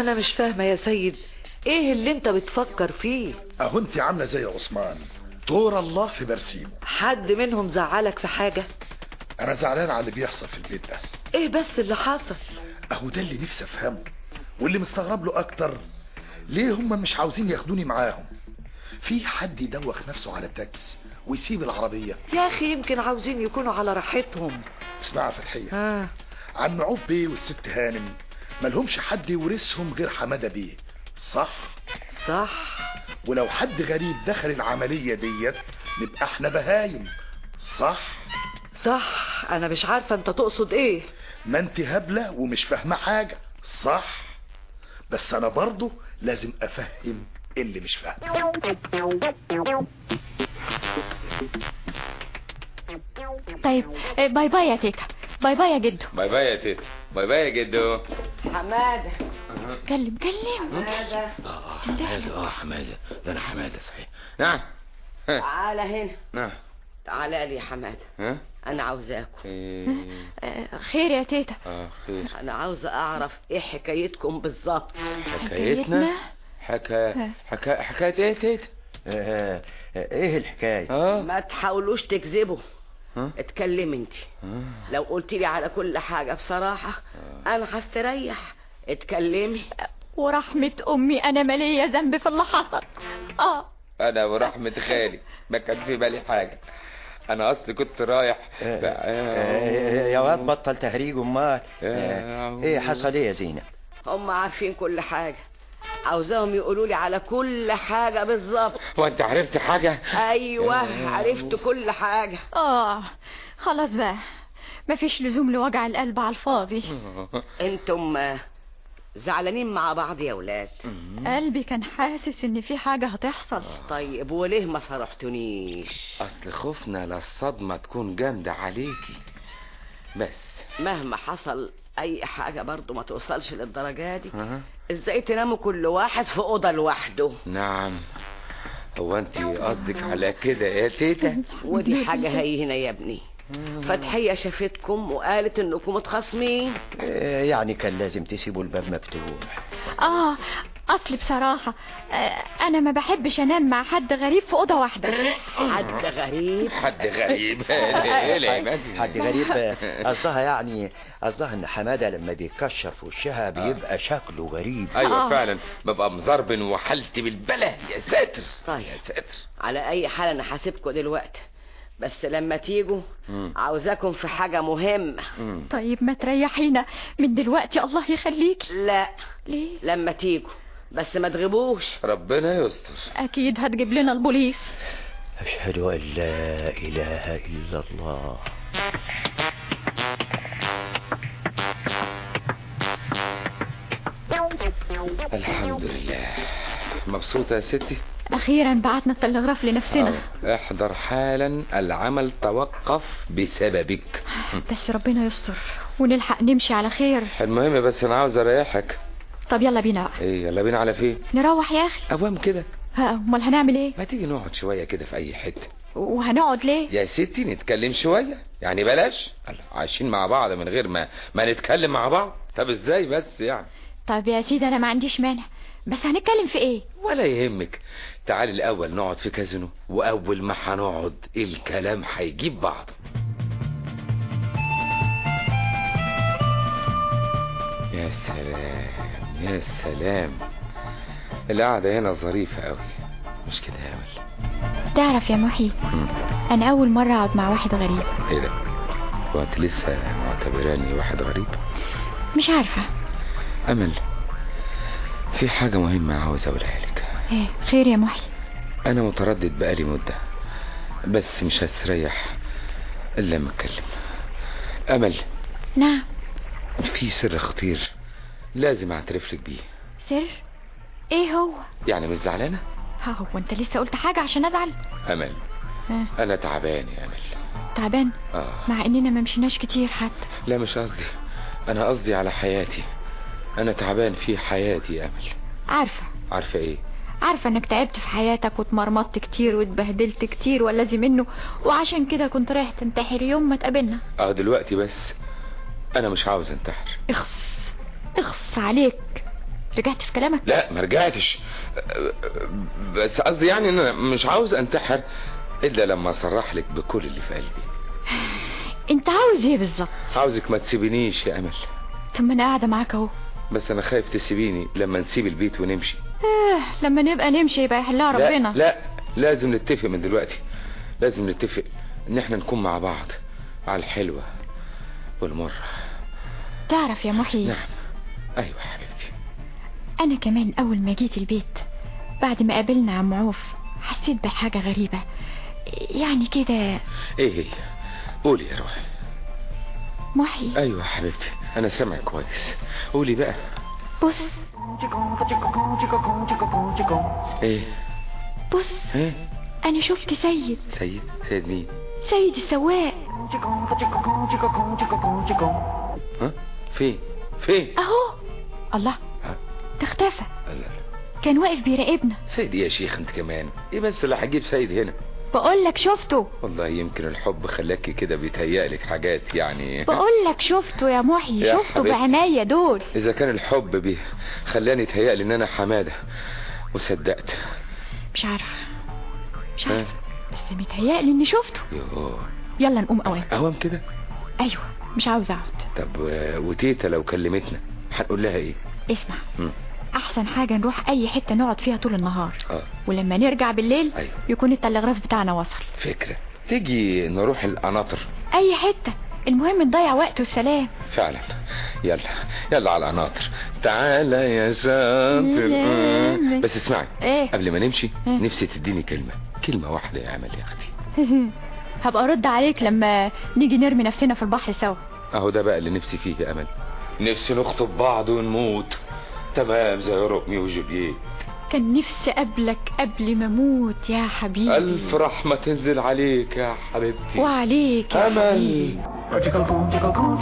انا مش فاهمه يا سيد ايه اللي انت بتفكر فيه اهو انت عامله زي عثمان طور الله في برسيمه حد منهم زعلك في حاجه انا زعلان على اللي بيحصل في البيت ده ايه بس اللي حصل اهو ده اللي نفسي افهمه واللي مستغرب له اكتر ليه هم مش عاوزين ياخدوني معاهم في حد يدوخ نفسه على تاكس ويسيب العربية يا اخي يمكن عاوزين يكونوا على راحتهم اسمع يا فتحية آه. عم عوف بيه والست هانم ملهمش حد يورثهم غير حمادة بيه صح صح ولو حد غريب دخل العملية ديت نبقى احنا بهايم صح صح انا مش عارفه انت تقصد ايه ما انت هبلة ومش فاهمة حاجة صح بس انا برضو لازم افهم اللي مش فاهم طيب آه، باي باي يا تيتا باي باي يا جدو باي باي يا تيتا باي باي يا جدو حماده كلم كلم حماده اه حماده اه حماده ده انا حماده صحيح نعم ها. تعالى هنا نعم تعالى لي يا حماده ها انا عاوزاكم إيه. آه، خير يا تيتا اه خير انا عاوزه اعرف ايه حكايتكم بالظبط حكايتنا حكا حكا حكايه ايه تيتا آه، آه، ايه الحكاية اه ما تحاولوش تكذبوا ها؟ اتكلمي انت آه. لو قلت لي على كل حاجه بصراحه انا هستريح اتكلمي ورحمة أمي أنا مالية ذنب في اللي حصل آه انا ورحمة خالي ما كان في بالي حاجة انا اصلي كنت رايح آه، آه، يا واد بطل تهريج امال آه، ايه حصل ايه يا زينة هم عارفين كل حاجه عاوزاهم يقولوا لي على كل حاجه بالظبط وانت عرفت حاجة ايوه عرفت كل حاجه آه خلاص بقى مفيش لزوم لوجع القلب على الفاضي انتم آه، زعلانين مع بعض يا ولاد قلبي كان حاسس إن في حاجة هتحصل طيب وليه ما صرحتونيش اصل خوفنا للصدمة تكون جامدة عليكي بس مهما حصل اي حاجه برضو ما توصلش للدرجه دي ها؟ ازاي تناموا كل واحد في اوضه لوحده نعم هو انت قصدك على كده يا تيتا ودي حاجه هينه يا ابني فتحيه شافتكم وقالت انكم متخاصمين آه، يعني كان لازم تسيبوا الباب مفتوح آه أصل بصراحة آه أنا ما بحبش أنام مع حد غريب في أوضة واحدة حد غريب حد غريب ايه لا ما في- حد غريب آه، قصدها يعني قصدها ان حمادة لما بيتكشر في وشها بيبقى شكله غريب ايوه آه. فعلا ببقى مزربن وحالتي بالبلا يا ساتر طيب. يا ساتر على اي حال انا هسيبكم دلوقتي بس لما تيجوا مم. عاوزاكم في حاجه مهمه مم. طيب ما تريحينا من دلوقتي الله يخليك لا ليه لما تيجوا بس ما تغيبوش ربنا يستر أكيد هتجيب لنا البوليس أشهد أن لا إله إلا الله الحمد لله مبسوطة يا ستي أخيرا بعتنا التلغراف لنفسنا آه. احضر حالا العمل توقف بسببك بس ربنا يستر ونلحق نمشي على خير المهم بس انا عاوز اريحك طب يلا بينا بقى ايه يلا بينا على فين نروح يا أخي اوام كده ها أمال هنعمل إيه ما تيجي نقعد شوية كده في اي حتة وهنقعد ليه يا ستي نتكلم شوية يعني بلاش الله، عايشين مع بعض من غير ما ما نتكلم مع بعض طب ازاي بس يعني طب يا سيدي أنا ما عنديش مانع بس هنتكلم في إيه ولا يهمك تعالي الاول نقعد في كازينو واول ما هنقعد الكلام هيجيب بعضه يا سلام يا سلام القعدة هنا ظريفة قوي مش كده يا امل تعرف يا محي مم. أنا أول مرة أقعد مع واحد غريب ايه ده هو انت لسه معتبراني واحد غريب مش عارفة امل في حاجة مهمة عاوز اقولها لك إيه خير يا محي انا متردد بقالي مدة بس مش هستريح الا لما اتكلم امل نعم في سر خطير لازم اعترف لك بيه سر إيه هو يعني مش زعلانة ها هو أنت لسه قلت حاجة عشان أزعل امل آه. انا تعبان يا امل تعبان اه مع إننا ما مشيناش كتير حتى لا مش قصدي انا قصدي على حياتي انا تعبان في حياتي يا امل عارفة عارفة ايه عارفة انك تعبت في حياتك واتمرمطت كتير واتبهدلت كتير والذي منه وعشان كده كنت رايح تنتحر يوم ما تقابلنا اه دلوقتي بس انا مش عاوز انتحر اخص اخص عليك رجعت في كلامك لا ما رجعتش بس قصدي يعني ان انا مش عاوز انتحر الا لما اصرح لك بكل اللي في قلبي انت عاوز ايه بالظبط عاوزك ما تسيبينيش يا امل طب ما انا قاعده معاك اهو بس انا خايف تسيبيني لما نسيب البيت ونمشي آه لما نبقى نمشي يبقى يحلها لا ربنا لا لازم نتفق من دلوقتي لازم نتفق ان احنا نكون مع بعض على الحلوة والمرة تعرف يا محي نعم ايوه حبيبتي انا كمان اول ما جيت البيت بعد ما قابلنا عم عوف حسيت بحاجه غريبه يعني كده ايه هي قولي يا روحي محي ايوه حبيبتي انا سامعك كويس قولي بقى بص ايه بص ايه انا شفت سيد سيد سيد مين سيد السواق ها فين فين اهو الله ها؟ ده اختفى لا لا كان واقف بيراقبنا سيد يا شيخ انت كمان ايه بس اللي هجيب سيد هنا بقول لك شفته والله يمكن الحب خلاكي كده بيتهيألك حاجات يعني بقول لك شفته يا محي يا شفته حبيبتي. بعناية دول اذا كان الحب بي خلاني يتهيألي ان انا حمادة وصدقت مش عارفه مش ها؟ عارفه بس متهيألي اني شفته يوه يلا نقوم اوام اوام كده ايوه مش عاوز اقعد طب و- وتيتا لو كلمتنا هنقول لها ايه اسمع مم. احسن حاجه نروح اي حته نقعد فيها طول النهار اه ولما نرجع بالليل أيوة. يكون التلغراف بتاعنا وصل فكرة تيجي نروح القناطر اي حته المهم نضيع وقت والسلام فعلا يلا يلا على القناطر تعالى يا سافر لا. بس اسمعي ايه قبل ما نمشي إيه؟ نفسي تديني كلمة كلمة واحدة يا امل يا اختي هبقى ارد عليك لما نيجي نرمي نفسنا في البحر سوا اهو ده بقى اللي نفسي فيه يا امل نفسي نخطب بعض ونموت تمام زي روميو وجولييت كان نفسي اقابلك قبل ما اموت يا حبيبي الف رحمة تنزل عليك يا حبيبتي وعليك يا حبيبي امل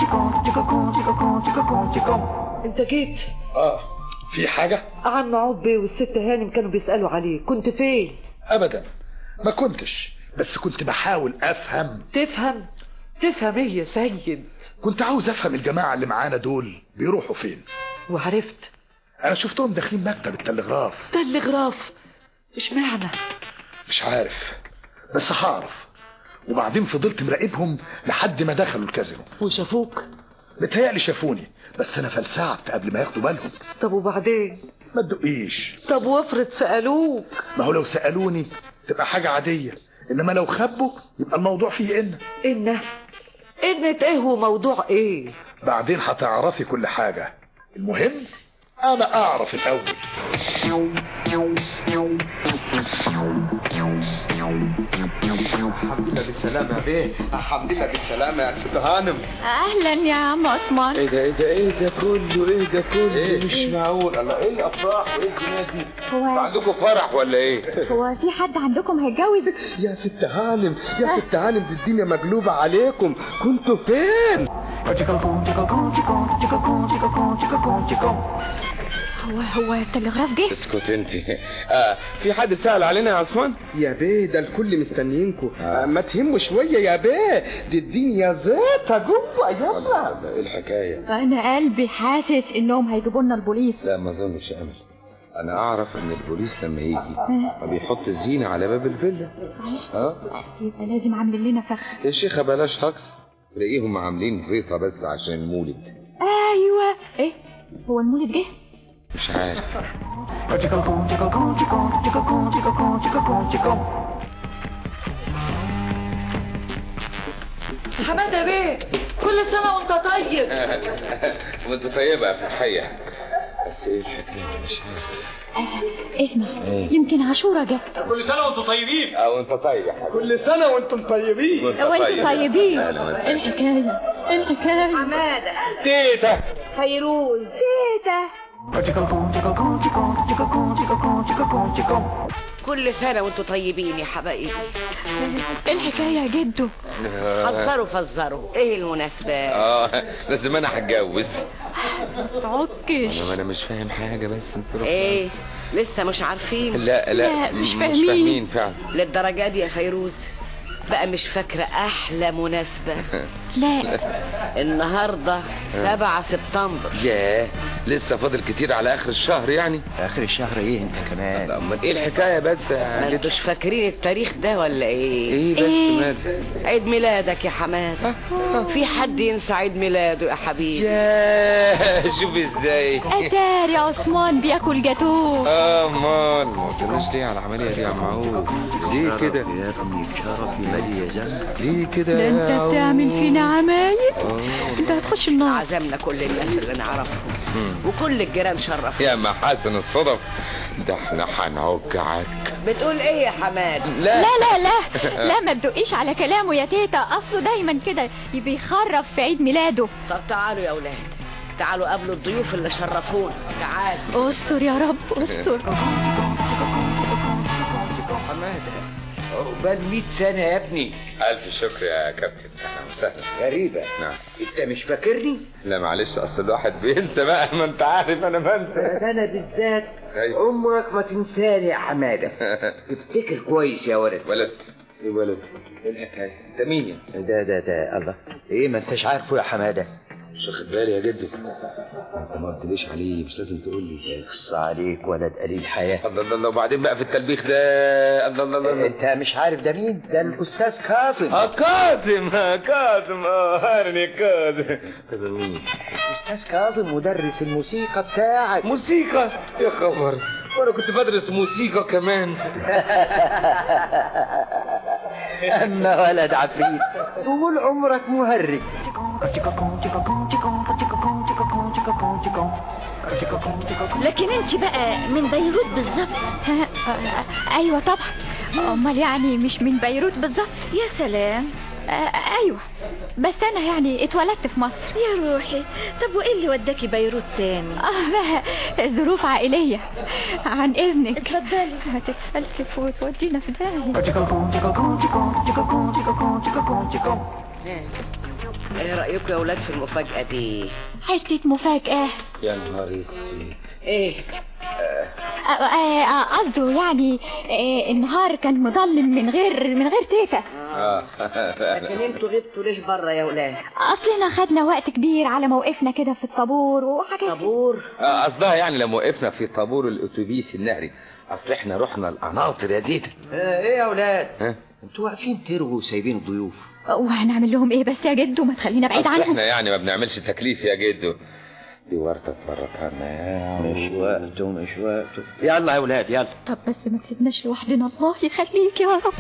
انت جيت اه في حاجة عم عبي والست هانم كانوا بيسألوا عليك كنت فين ابدا ما كنتش بس كنت بحاول افهم تفهم تفهم ايه يا سيد كنت عاوز افهم الجماعة اللي معانا دول بيروحوا فين وعرفت انا شفتهم داخلين مكتب التلغراف تلغراف اشمعنى مش عارف بس هعرف وبعدين فضلت مراقبهم لحد ما دخلوا الكازينو وشافوك متهيألي شافوني بس انا فلسعت قبل ما ياخدوا بالهم طب وبعدين ما تدقيش طب وافرض سألوك ما هو لو سألوني تبقى حاجة عادية انما لو خبوا يبقى الموضوع فيه ان ان ان ايه وموضوع ايه بعدين هتعرفي كل حاجة المهم انا اعرف الاول الحمد لله بالسلامة يا بيه الحمد لله بالسلامة يا ست هانم اهلا يا عم عثمان ايه ده ايه ده ايه ده كله ايه ده كله إيه؟ مش معقول الله ايه الافراح وايه الدنيا دي هو عندكم فرح ولا ايه هو في حد عندكم هيتجوز يا ست هانم يا ست هانم دي الدنيا مقلوبة عليكم كنتوا فين هو هو التلغراف جه اسكت انت آه في حد سأل علينا يا عثمان يا بيه ده الكل مستنيينكم آه. ما تهموا شوية يا بيه دي الدنيا زيطة جوه يلا ايه الحكاية انا قلبي حاسس انهم هيجيبوا لنا البوليس لا ما اظنش يا امل انا اعرف ان البوليس لما يجي ما بيحط الزينة على باب الفيلا صحيح اه يبقى لازم عامل لنا فخ يا شيخة بلاش هكس تلاقيهم عاملين زيطة بس عشان المولد ايوه ايه هو المولد جه مش عارف حماده بيه كل سنه وانت طيب وانت طيبة يا فتحية بس ايه الحكاية مش عارف آه اسمع يمكن عاشورة جت كل سنة وانتم طيبين اه وانت طيب يا حبيبي كل سنة وانتم طيبين وانت وانتوا طيبين أهلا وسهلا. ايه الحكاية ايه الحكاية حماده تيتا فيروز تيتا كل سنه وانتم طيبين يا حبايبي ايه الحكاية يا جدو حذروا فزروا ايه المناسبه اه لازم انا هتجوز تعكش انا انا مش فاهم حاجة بس انت روح ايه لسه مش عارفين لا لا, لا، مش مش فاهمين. فاهمين فعلا للدرجه دي يا فيروز بقى مش فاكره احلى مناسبه لا النهارده 7 سبتمبر ياه لسه فاضل كتير على اخر الشهر يعني اخر الشهر ايه انت كمان امال ايه الحكايه بس يا ما جدو انتوش فاكرين التاريخ ده ولا ايه ايه بس مال عيد ميلادك يا حماد في حد ينسى عيد ميلاده يا حبيبي ياه شوف ازاي اتاري عثمان بياكل جاتوه اه امال ما قلتلوش ليه على العمليه دي يا عم عوف ليه كده يا ابني شرف مالي يا زلمه ليه كده ده يا انت عوف؟ بتعمل فينا عمايل آه. انت هتخش النار عزمنا كل الناس اللي نعرفهم مم. وكل الجيران شرف يا محاسن الصدف ده احنا هنعكعك بتقول ايه يا حماد لا لا لا لا ما تدقيش على كلامه يا تيتا اصله دايما كده بيخرف في عيد ميلاده طب تعالوا يا اولاد تعالوا قابلوا الضيوف اللي شرفونا تعالوا استر يا رب استر حماده عقبال 100 سنه يا ابني الف شكر يا كابتن اهلا وسهلا غريبه نعم انت مش فاكرني لا معلش اصل الواحد بينسى بقى ما انت عارف انا بنسى انا بالذات أيوة. عمرك ما تنساني يا حماده افتكر كويس يا ولد ولد ايه ولد ايه الحكايه انت مين يا ده ده ده الله ايه ما انتش عارفه يا حماده مش واخد بالي يا جدو انت ما قلتليش عليه مش لازم تقول لي يخص عليك ولد قليل حياه الله الله الله وبعدين بقى في التلبيخ ده الله الله الله انت مش عارف ده مين ده الاستاذ كاظم اه كاظم اه كاظم اه هارني كاظم كاظم مين الاستاذ كاظم مدرس الموسيقى بتاعك موسيقى يا خبر وانا كنت بدرس موسيقى كمان اما ولد عفريت طول عمرك مهرج لكن انت بقى من بيروت بالظبط ها، آه، ايوه طبعا امال يعني مش من بيروت بالظبط يا سلام آه، ايوه بس انا يعني اتولدت في مصر يا روحي طب وايه اللي وداكي بيروت تاني اه ظروف عائليه عن اذنك اتفضلي هتتفلسف وتودينا في داهيه ايه رايكم يا اولاد في المفاجاه دي حته مفاجاه يا نهار اسود ايه آه، آه، آه، قصده يعني آه، النهار كان مظلم من غير من غير تيتا اه لكن انتوا غبتوا ليه بره يا اولاد اصلنا خدنا وقت كبير على موقفنا كده في الطابور وحاجات طابور آه، قصدها يعني لما وقفنا في طابور الاتوبيس النهري اصل احنا رحنا القناطر يا تيتا ايه يا اولاد ها انتوا واقفين ترغوا وسايبين الضيوف وهنعمل لهم ايه بس يا جدو ما تخلينا بعيد أصل عنهم احنا يعني ما بنعملش تكليف يا جدو دي ورطة تفرطها لنا مش وقته مش وقته يلا يا اولاد يلا طب بس ما تسيبناش لوحدنا الله يخليك يا رب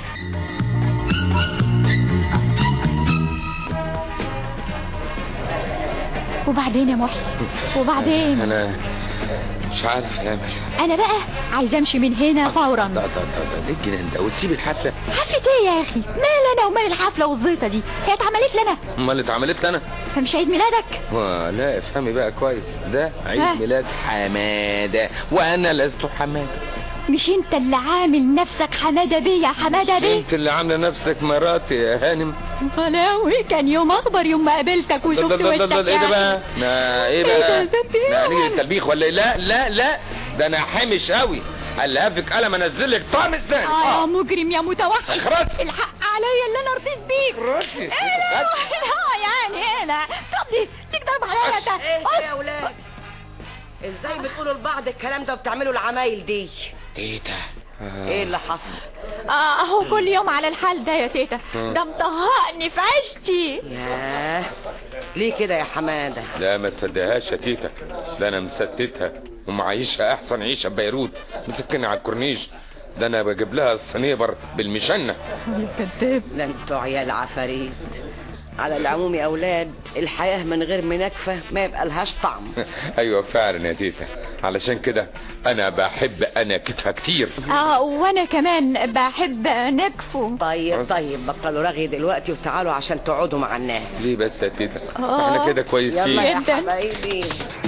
وبعدين يا محي وبعدين انا مش عارف يا مش انا بقى عايزه امشي من هنا فورا ده ده ده ده ليه الجنان ده وتسيب الحفله حفله ايه يا اخي مال انا ومال الحفله والزيطه دي هي اتعملت لنا امال اتعملت لنا فمش عيد ميلادك آه، لا افهمي بقى كويس ده ها؟ عيد ميلاد حماده وانا لست حماده مش انت اللي عامل نفسك حماده بيه يا حماده بيه انت اللي عامله نفسك مراتي يا هانم غلاوي كان يوم اخبر يوم ما قابلتك وشفت ده- ده- ده- وشك ده- ايه ده بقى؟ يعني. ما ايه إيه بقى؟ ده؟ ده في لا إيه؟ نيجي للتلبيخ ولا ايه؟ لا لا لا ده انا حامش قوي الهافك قلم انزل لك طعم الثاني اه يا مجرم يا متوحش اخرس. الحق عليا اللي انا رضيت بيه اخرسي. ايه لا اه يعني ايه لا طب دي ليك ضرب عليا انت ايه ده يا اولاد ازاي بتقولوا لبعض الكلام ده وبتعملوا العمايل دي تيتا ايه اللي حصل اه اهو كل يوم على الحال ده يا تيتا مم. ده مطهقني في عيشتي ياه ليه كده يا حماده لا ما تصدقهاش يا تيتا ده انا مستتها ومعيشها احسن عيشه في بيروت مسكني على الكورنيش ده انا بجيب لها الصنيبر بالمشنه يا كداب لا انتوا عيال عفاريت على العموم يا اولاد الحياه من غير مناكفه ما يبقى لهاش طعم ايوه فعلا يا تيتا علشان كده انا بحب اناكتها كتير اه وانا كمان بحب نكفو طيب طيب بطلوا رغي دلوقتي وتعالوا عشان تقعدوا مع الناس ليه بس يا تيتا آه. احنا كده يلا كويسين يا جداً. حبايبي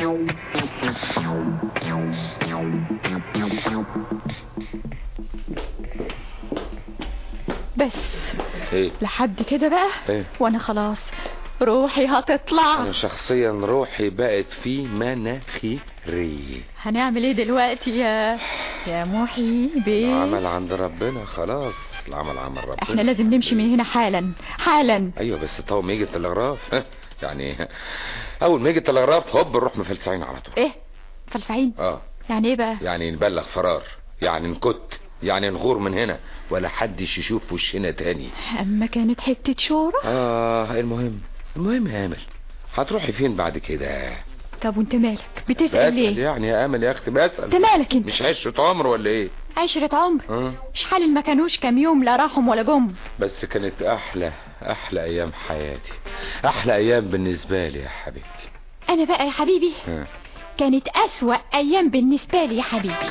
بس ايه لحد كده بقى ايه وانا خلاص روحي هتطلع انا شخصيا روحي بقت في مناخيري هنعمل ايه دلوقتي يا يا محي بيه العمل عند ربنا خلاص العمل عمل ربنا احنا لازم نمشي من هنا حالا حالا ايوه بس طول ما يجي التلغراف يعني اول ما يجي التلغراف هوب نروح مفلسعين على طول ايه فلسعين اه يعني ايه بقى يعني نبلغ فرار يعني نكت يعني نغور من هنا ولا حدش يشوف وشنا تاني اما كانت حتة شورى اه المهم المهم يا امل هتروحي فين بعد كده طب وانت مالك بتسأل بسأل ليه يعني يا امل يا اختي بسأل انت مالك انت مش عشرة عمر ولا ايه عشرة عمر اه مش حال ما كانوش كام يوم لا راحهم ولا جم بس كانت احلى احلى ايام حياتي احلى ايام بالنسبه لي يا حبيبتي انا بقى يا حبيبي ها. كانت اسوأ ايام بالنسبة لي يا حبيبي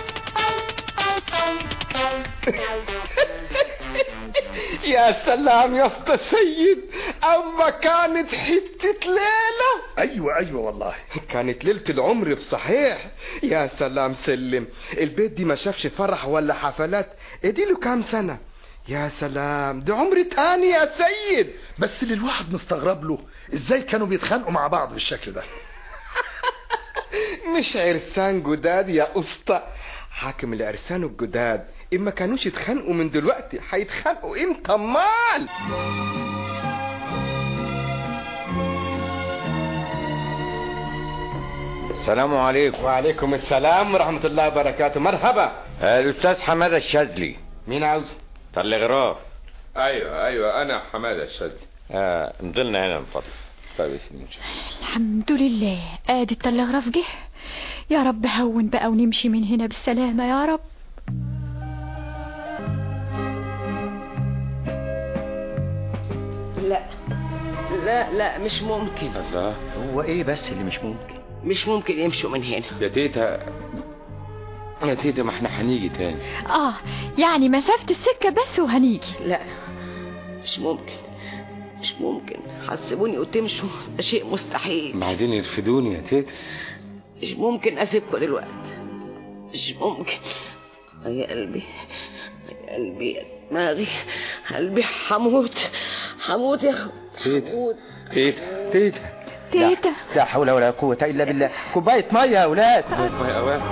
يا سلام يا اسطى سيد اما كانت حتة ليلة ايوه ايوه والله كانت ليلة العمر بصحيح يا سلام سلم البيت دي ما شافش فرح ولا حفلات اديله كام سنة يا سلام ده عمر تاني يا سيد بس اللي الواحد مستغرب له ازاي كانوا بيتخانقوا مع بعض بالشكل ده مش عرسان جداد يا اسطى حاكم العرسان الجداد اما كانوش يتخانقوا من دلوقتي هيتخانقوا امتى امال السلام عليكم وعليكم السلام ورحمة الله وبركاته مرحبا الأستاذ حمادة الشاذلي مين عاوز تلغراف ايوه ايوه انا حماده الشاذلي آه مضلنا هنا من فضلك طيب يا سيدي الحمد لله ادي التلغراف جه يا رب هون بقى ونمشي من هنا بالسلامة يا رب لا لا لا مش ممكن الله هو ايه بس اللي مش ممكن مش ممكن يمشوا من هنا يا تيتا يا تيتا ما احنا هنيجي تاني اه يعني مسافة السكة بس وهنيجي لا مش ممكن مش ممكن هتسيبوني وتمشوا ده شيء مستحيل بعدين يرفدوني يا تيتا مش ممكن اسيبكم دلوقتي مش ممكن يا قلبي يا قلبي يا دماغي قلبي هموت هموت يا اخو تيتا هموت تيتا تيتا تيتا لا حول ولا قوة إلا بالله كوباية مية يا أولاد ما يا أوان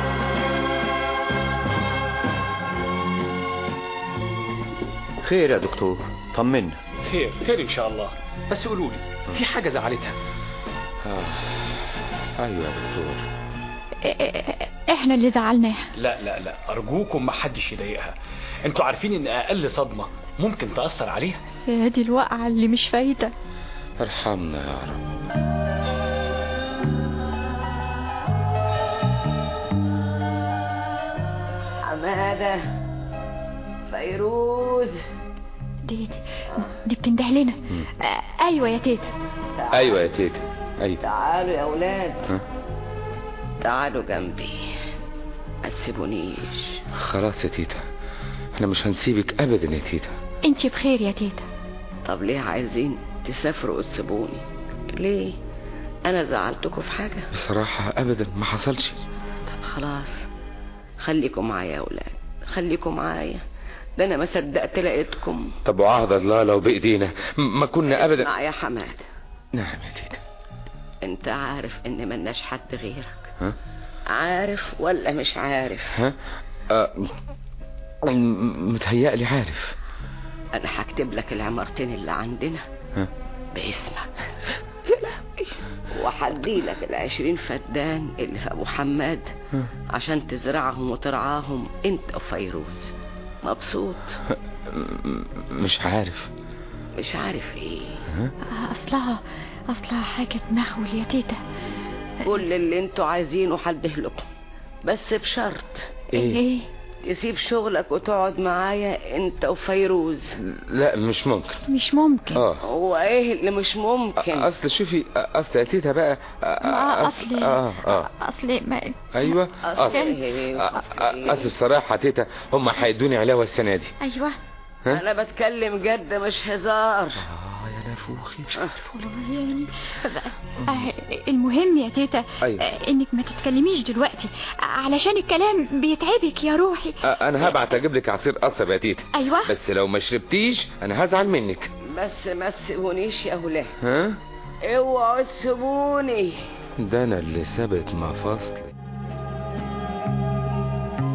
خير يا دكتور طمنا خير خير ان شاء الله بس قولوا لي في حاجه زعلتها آه. ايوه يا دكتور احنا اللي زعلناها لا لا لا ارجوكم ما حدش يضايقها انتوا عارفين ان اقل صدمه ممكن تاثر عليها ادي الوقعة اللي مش فايدة ارحمنا يا رب حمادة فيروز دي دي, دي بتنده لنا آه ايوه يا تيتا ايوه يا تيتا ايوه تعالوا يا اولاد ها؟ تعالوا جنبي ما تسيبونيش خلاص يا تيتا احنا مش هنسيبك ابدا يا تيتا انت بخير يا تيتا طب ليه عايزين تسافروا وتسيبوني ليه انا زعلتكم في حاجة بصراحة ابدا ما حصلش طب خلاص خليكم معايا يا اولاد خليكم معايا ده انا ما صدقت لقيتكم طب وعهد الله لو بايدينا م- ما كنا ابدا مع يا حماد نعم يا تيتا انت عارف ان ملناش حد غيرك ها عارف ولا مش عارف ها آه. م- م- متهيألي عارف انا هكتب لك العمارتين اللي عندنا ها باسمك وحدي لك العشرين فدان اللي في ابو حماد ها. عشان تزرعهم وترعاهم انت وفيروز مبسوط م- مش عارف مش عارف ايه ها اصلها اصلها حاجة مخول يا تيتا كل اللي انتوا عايزينه هديه لكم بس بشرط ايه ايه تسيب شغلك وتقعد معايا انت وفيروز لا مش ممكن مش ممكن اه هو ايه اللي مش ممكن اصل شوفي اصل يا تيتا بقى ما اصل اه اه اصل ما ايوه اصل إيه؟ اصل بصراحة يا تيتا هم هيدوني علاوة السنة دي ايوه ها؟ انا بتكلم جد مش هزار اه يا نافوخي مش عارف يعني آه، المهم يا تيتا أيوة. آه، انك ما تتكلميش دلوقتي علشان الكلام بيتعبك يا روحي آه، انا هبعت اجيب لك عصير قصب يا تيتا ايوه بس لو ما شربتيش انا هزعل منك بس ما تسيبونيش يا ولاد ها اوعوا تسيبوني ده انا اللي ثبت مفاصلي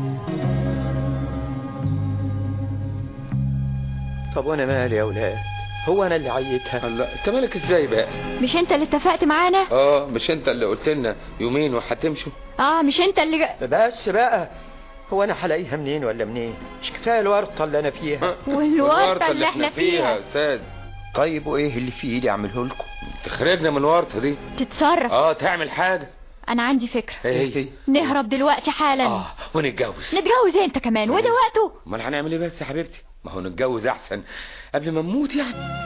طب وانا مالي يا اولاد هو انا اللي عيتها لا انت مالك ازاي بقى مش انت اللي اتفقت معانا اه مش انت اللي قلت لنا يومين وهتمشوا اه مش انت اللي بس بقى هو انا هلاقيها منين ولا منين مش كفايه الورطه اللي انا فيها والورطه اللي احنا يا فيها استاذ طيب وايه اللي في ايدي اعمله لكم تخرجنا من الورطه دي تتصرف اه تعمل حاجه انا عندي فكره ايه هي نهرب دلوقتي حالا اه ونتجوز نتجوز انت كمان وده وقته امال هنعمل ايه بس يا حبيبتي ما هو نتجوز احسن قبل ما نموت يعني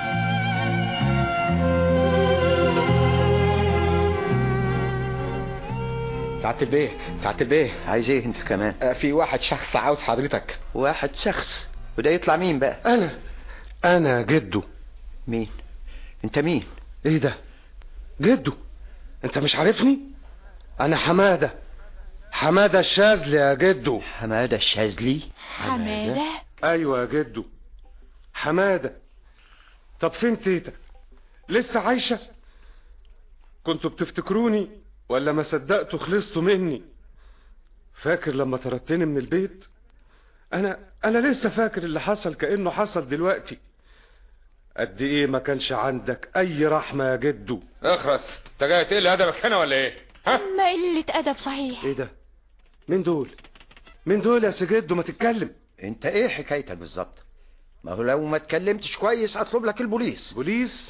سعادة البيه سعادة البيه عايز ايه انت كمان آه، في واحد شخص عاوز حضرتك واحد شخص وده يطلع مين بقى انا انا جده مين انت مين ايه ده جده انت مش عارفني انا حماده حماده الشاذلي يا جدو حماده الشاذلي حماده ايوه يا جدو حماده طب فين تيتا لسه عايشه كنتوا بتفتكروني ولا ما صدقتوا خلصتوا مني فاكر لما طردتني من البيت انا انا لسه فاكر اللي حصل كانه حصل دلوقتي قد ايه ما كانش عندك اي رحمه يا جدو اخرس انت جاي تقل ادبك هنا ولا ايه ها ما قله ادب صحيح ايه ده مين دول مين دول يا سجدو ما تتكلم انت ايه حكايتك بالظبط ما هو لو ما اتكلمتش كويس اطلب لك البوليس بوليس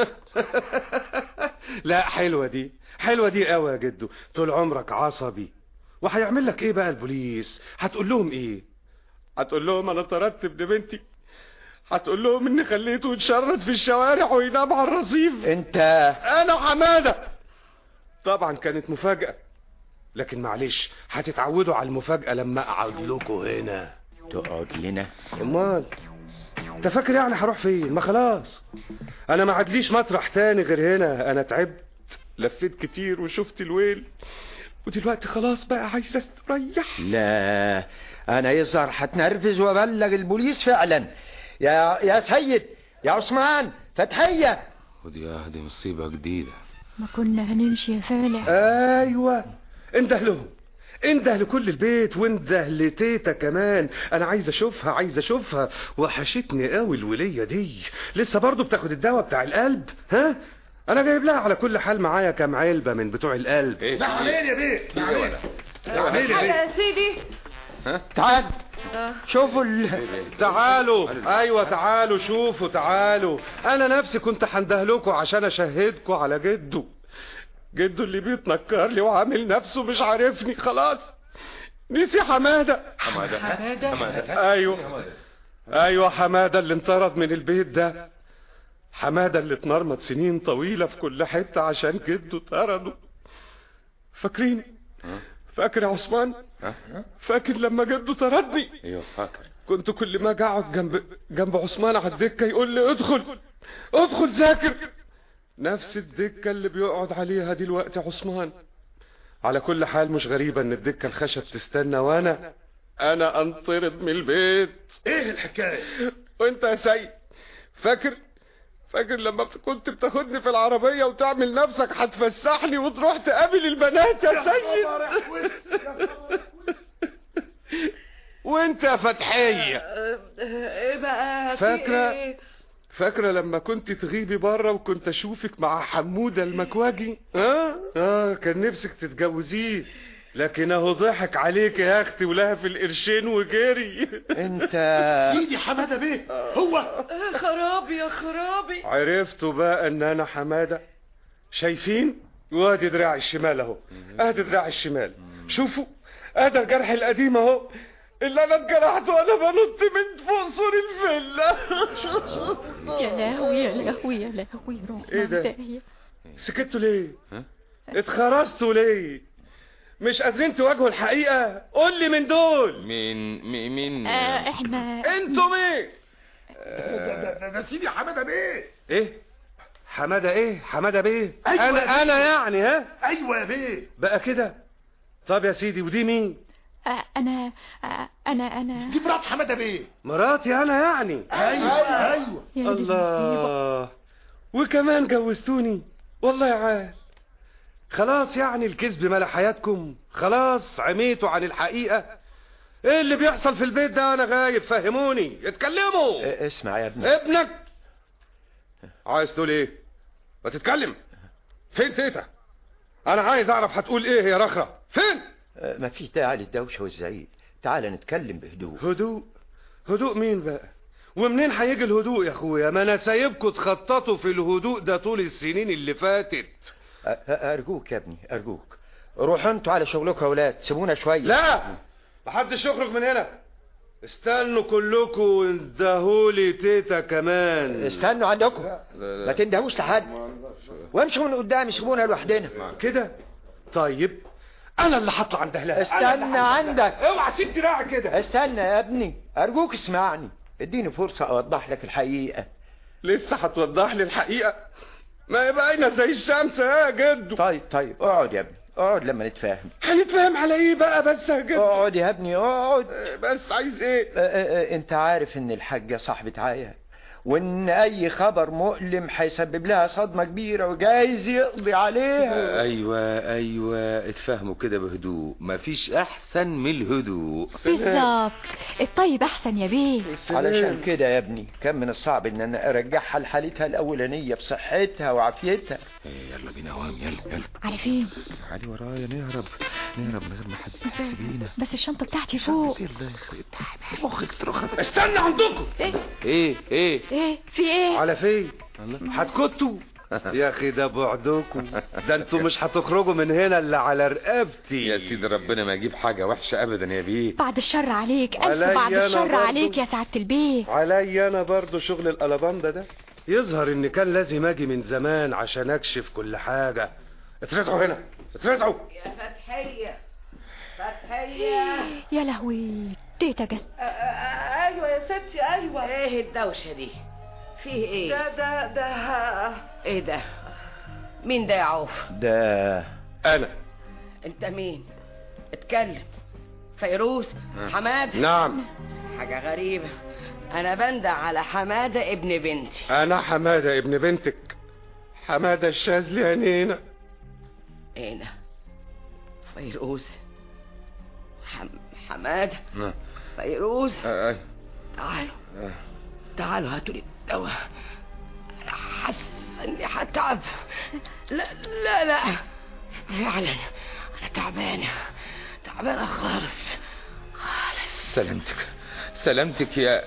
لا حلوه دي حلوه دي قوي يا جدو طول عمرك عصبي وهيعمل لك ايه بقى البوليس هتقول لهم ايه هتقول لهم انا طردت ابن بنتي هتقول لهم اني خليته يتشرد في الشوارع وينام على الرصيف انت انا حماده طبعا كانت مفاجاه لكن معلش هتتعودوا على المفاجاه لما اقعد لكم هنا تقعد لنا امال انت فاكر يعني هروح فين ما خلاص انا ما عادليش مطرح تاني غير هنا انا تعبت لفيت كتير وشفت الويل ودلوقتي خلاص بقى عايز استريح لا انا يظهر هتنرفز وابلغ البوليس فعلا يا يا سيد يا عثمان فتحيه ودي اه دي مصيبه جديده ما كنا هنمشي يا فالح ايوه انده لهم انده لكل البيت وانده لتيتا كمان انا عايز اشوفها عايز اشوفها وحشتني قوي الوليه دي لسه برضو بتاخد الدواء بتاع القلب ها انا جايب لها على كل حال معايا كام علبه من بتوع القلب ايه ده عمال يا بيه ده عمال عمال حاجه يا سيدي تعال آه. شوفوا ال... تعالوا ايوه تعالوا شوفوا تعالوا انا نفسي كنت هندهلكوا عشان اشهدكوا على جده جده اللي بيتنكر لي وعامل نفسه مش عارفني خلاص نسي حماده حماده حمادة؟ ايوه ايوه حماده اللي انطرد من البيت ده حماده اللي اتمرمط سنين طويله في كل حته عشان جده طرده فاكرين فاكر يا عثمان ها فاكر لما جده طردني ايوه فاكر كنت كل ما اجي اقعد جنب جنب عثمان على الدكه يقول لي ادخل ادخل ذاكر نفس الدكه اللي بيقعد عليها دلوقتي عثمان على كل حال مش غريبه ان الدكه الخشب تستنى وانا انا انطرد من البيت ايه الحكايه وانت يا سيد فاكر فاكر لما بت- كنت بتاخدني في العربية وتعمل نفسك هتفسحني وتروح تقابل البنات يا سيد وانت يا فتحية آه، ايه بقى في فاكرة إيه؟ فاكرة لما كنت تغيبي بره وكنت اشوفك مع حمودة المكواجي اه اه كان نفسك تتجوزيه لكن اهو ضحك عليك يا اختي ولهف القرشين وجري انت ايدي حماده بيه هو آه، خرابي يا خرابي عرفتوا بقى ان انا حماده شايفين وادي دراعي الشمال اهو ادي دراعي الشمال شوفوا ادي الجرح القديم اهو اللي انا اتجرحت وانا بنط من فوق سور الفيلا يا لهوي يا لهوي يا لهوي روح ايه ده؟ داهية. سكتوا ليه ها؟ اتخرجتوا ليه مش قادرين تواجهوا الحقيقه قول لي من دول مين مين مين آه احنا انتوا مين ده- ده ده سيدي حماده بيه ايه حماده ايه حماده بيه أيوة يا انا بيه. انا يعني ها ايوه يا بيه بقى كده طب يا سيدي ودي مين آه انا آه انا انا دي مرات حماده بيه مراتي انا يعني ايوه ايوه يا دي المصيبة. الله وكمان جوزتوني والله يا عال خلاص يعني الكذب ملا حياتكم خلاص عميتوا عن الحقيقة ايه اللي بيحصل في البيت ده وانا غايب فهموني اتكلموا اه، اسمع يا ابني ابنك عايز تقول ايه ما تتكلم فين تيتا انا عايز اعرف هتقول ايه يا رخرة فين آه، مفيش داعي للدوشة والزعيق تعال نتكلم بهدوء هدوء هدوء مين بقى ومنين هيجي الهدوء يا اخويا ما انا سايبكم تخططوا في الهدوء ده طول السنين اللي فاتت أ- أ- أرجوك يا ابني أرجوك روحوا انتوا على شغلكم يا ولاد سيبونا شوية لا محدش يخرج من هنا استنوا كلكم واندهولي تيتا كمان استنوا عندكم ما تندهوش لحد وامشوا من قدام سيبونا لوحدنا كده طيب انا اللي هطلع عند اهلها أنا اللي استنى هطلع. عندك اوعى سيب دراعي كده استنى يا ابني أرجوك اسمعني اديني فرصة أوضح لك الحقيقة لسه هتوضح لي الحقيقة ما هي باينة زي الشمس يا جدو طيب طيب اقعد يا ابني اقعد لما نتفاهم هنتفاهم على ايه بقى بس يا جدو اقعد يا ابني اقعد بس عايز ايه اه اه اه انت عارف ان الحاجة صاحبة عيا وان اي خبر مؤلم هيسبب لها صدمة كبيرة وجايز يقضي عليها ايوه ايوه اتفهموا كده بهدوء مفيش احسن من الهدوء بالظبط الطيب احسن يا بيه علشان كده يا ابني كان من الصعب ان انا ارجعها لحالتها الاولانية بصحتها وعافيتها يلا بينا وام يلا يلا على فين تعالي ورايا نهرب نهرب من غير ما حد يحس بينا بس الشنطة بتاعتي فوق الله يخرب مخك تروح استنى عندكم ايه ايه ايه ايه في ايه على فين هتكتوا يا اخي ده بعدكم ده انتوا مش هتخرجوا من هنا الا على رقبتي يا سيدي ربنا ما يجيب حاجة وحشة ابدا يا بيه بعد الشر عليك الف عليا بعد أنا الشر برضو. عليك يا سعادة البيه عليا انا برضو شغل الالاباندا ده يظهر ان كان لازم اجي من زمان عشان اكشف كل حاجة اترزعوا هنا اترزعوا يا فتحية فتحية يا لهوي تيتا جت ايوه يا ستي ايوه ايه الدوشة دي فيه ايه ده ده ده ايه ده مين ده يا عوف ده انا انت مين اتكلم فيروز حماد نعم حاجة غريبة انا بندع على حمادة ابن بنتي انا حمادة ابن بنتك حمادة الشاذلي عينينا هنا فيروز حم... حمادة نعم. فيروز آه، آه. تعالوا تعالوا هاتوا لي الدواء انا حاسه اني هتعب لا لا لا فعلا انا تعبانه تعبانه خالص سلامتك سلامتك يا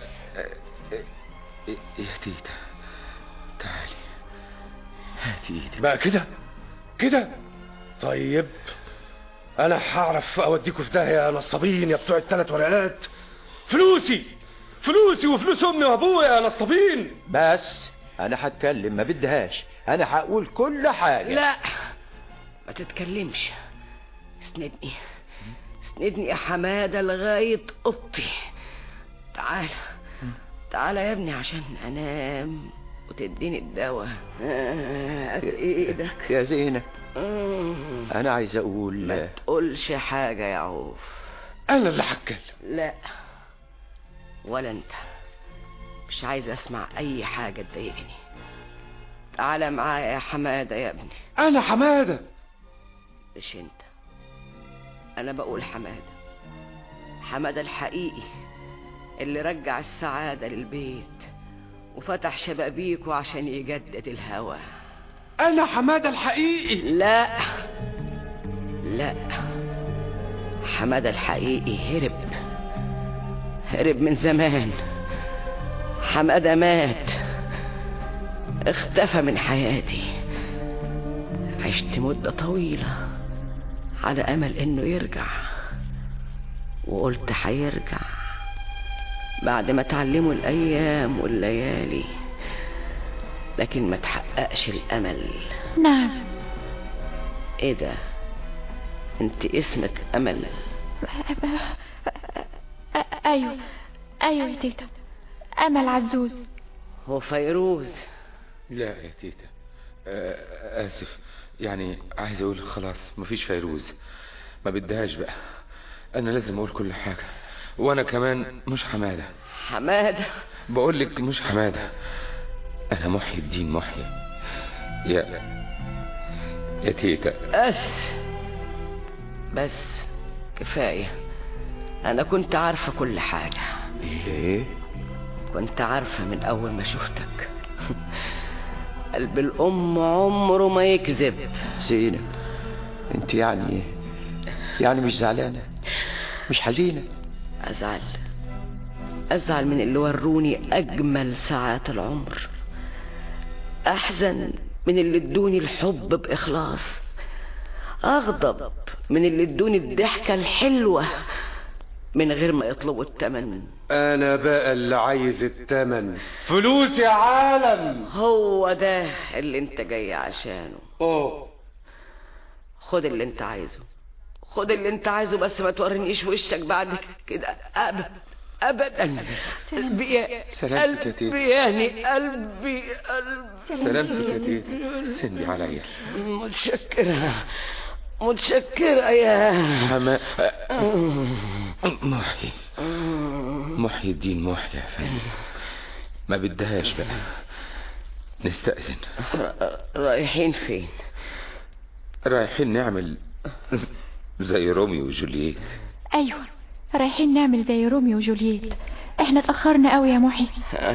يا تيتا تعالي هاتي ايدك بقى كده كده طيب انا هعرف اوديكوا في داهيه يا نصابين يا بتوع الثلاث ورقات فلوسي فلوسي وفلوس امي وابويا يا نصابين بس انا هتكلم ما بدهاش انا هقول كل حاجة لا ما تتكلمش اسندني اسندني يا حماده لغايه اوضتي تعال تعال يا ابني عشان انام وتديني الدواء آه، ايدك يا زينة مم. انا عايز اقول ما تقولش حاجه يا عوف انا اللي هتكلم لا ولا انت مش عايز اسمع اي حاجه تضايقني تعال معايا يا حماده يا ابني انا حماده مش انت انا بقول حماده حماده الحقيقي اللي رجع السعاده للبيت وفتح شبابيكه عشان يجدد الهوى انا حماده الحقيقي لا لا حماده الحقيقي هرب هرب من زمان حماده مات اختفى من حياتي عشت مدة طويلة على أمل إنه يرجع وقلت هيرجع بعد ما تعلموا الأيام والليالي لكن ما تحققش الأمل نعم إيه ده أنت اسمك أمل ايوه ايوه يا تيتا امل عزوز هو فيروز لا يا تيتا آه، اسف يعني عايز اقول خلاص مفيش فيروز ما بدهاش بقى انا لازم اقول كل حاجة وانا كمان مش حمادة حمادة بقول لك مش حمادة انا محي الدين محي يا يا تيتا بس بس كفاية أنا كنت عارفة كل حاجة ايه كنت عارفة من أول ما شفتك قلب الأم عمره ما يكذب زينب انت يعني يعني مش زعلانة مش حزينة أزعل أزعل من اللي وروني أجمل ساعات العمر أحزن من اللي ادوني الحب بإخلاص أغضب من اللي ادوني الضحكة الحلوة من غير ما يطلبوا التمن انا بقى اللي عايز التمن فلوس يا عالم هو ده اللي انت جاي عشانه اوه خد اللي انت عايزه خد اللي انت عايزه بس ما تورينيش وشك بعد كده ابدا ابدا قلبي يا سلامتك يا تيتا. قلبي يعني قلبي قلبي سلامتك يا تيتا سندي عليا متشكرة متشكرة يا حما محي محي الدين محي يا فندم ما بدهاش بقى نستأذن رايحين فين رايحين نعمل زي روميو وجولييت ايوه رايحين نعمل زي روميو وجولييت احنا اتأخرنا قوي يا محي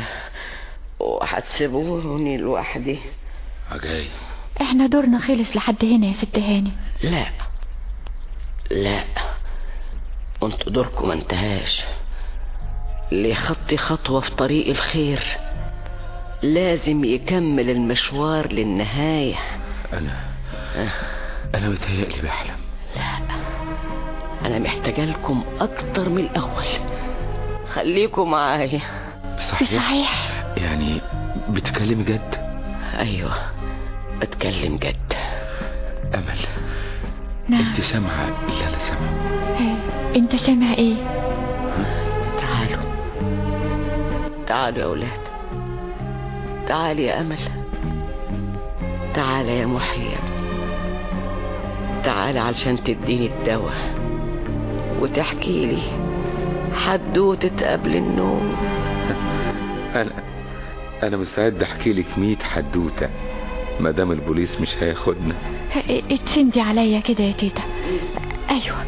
وهتسيبوني لوحدي عجاي احنا دورنا خلص لحد هنا يا ست هاني لا لا انتوا دوركم ما انتهاش اللي يخطي خطوة في طريق الخير لازم يكمل المشوار للنهاية أنا أنا متهيألي بحلم أنا محتاجة لكم أكتر من الأول خليكم معايا صحيح يعني بتكلمي جد أيوة بتكلم جد أمل نعم أنت سامعة اللي أنا سامعه ها، انت سامع ايه تعالوا تعالوا يا أولاد تعالي يا أمل تعالى يا محيى تعالى علشان تديني الدواء وتحكي لي حدوتة قبل النوم أنا أنا مستعد أحكي لك ميت حدوتة ما دام البوليس مش هياخدنا ها، اتسندي عليا كده يا تيتا ايوه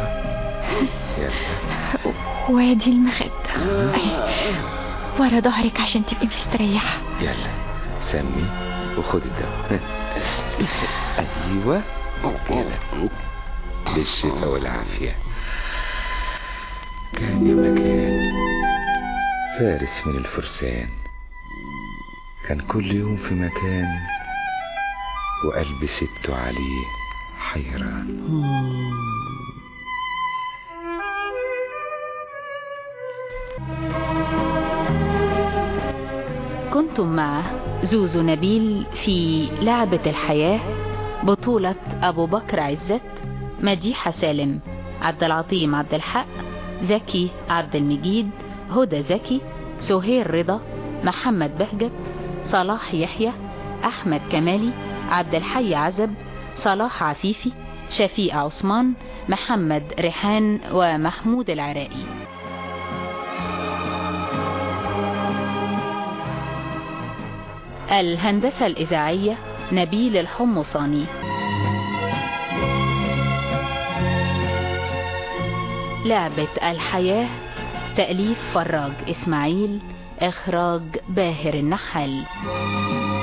وادي المخدة أي. ورا ظهرك عشان تبقي مستريحة يلا سمي وخد الدواء أيوة كده بالشفاء والعافية كان يا مكان فارس من الفرسان كان كل يوم في مكان وقلب سته عليه حيران كنتم مع زوزو نبيل في لعبة الحياة بطولة أبو بكر عزت مديحة سالم عبد العظيم عبد الحق زكي عبد المجيد هدى زكي سهير رضا محمد بهجت صلاح يحيى أحمد كمالي عبد الحي عزب صلاح عفيفي شفيق عثمان محمد ريحان ومحمود العراقي الهندسة الإذاعية نبيل الحمصاني لعبة الحياة تأليف فراج إسماعيل إخراج باهر النحل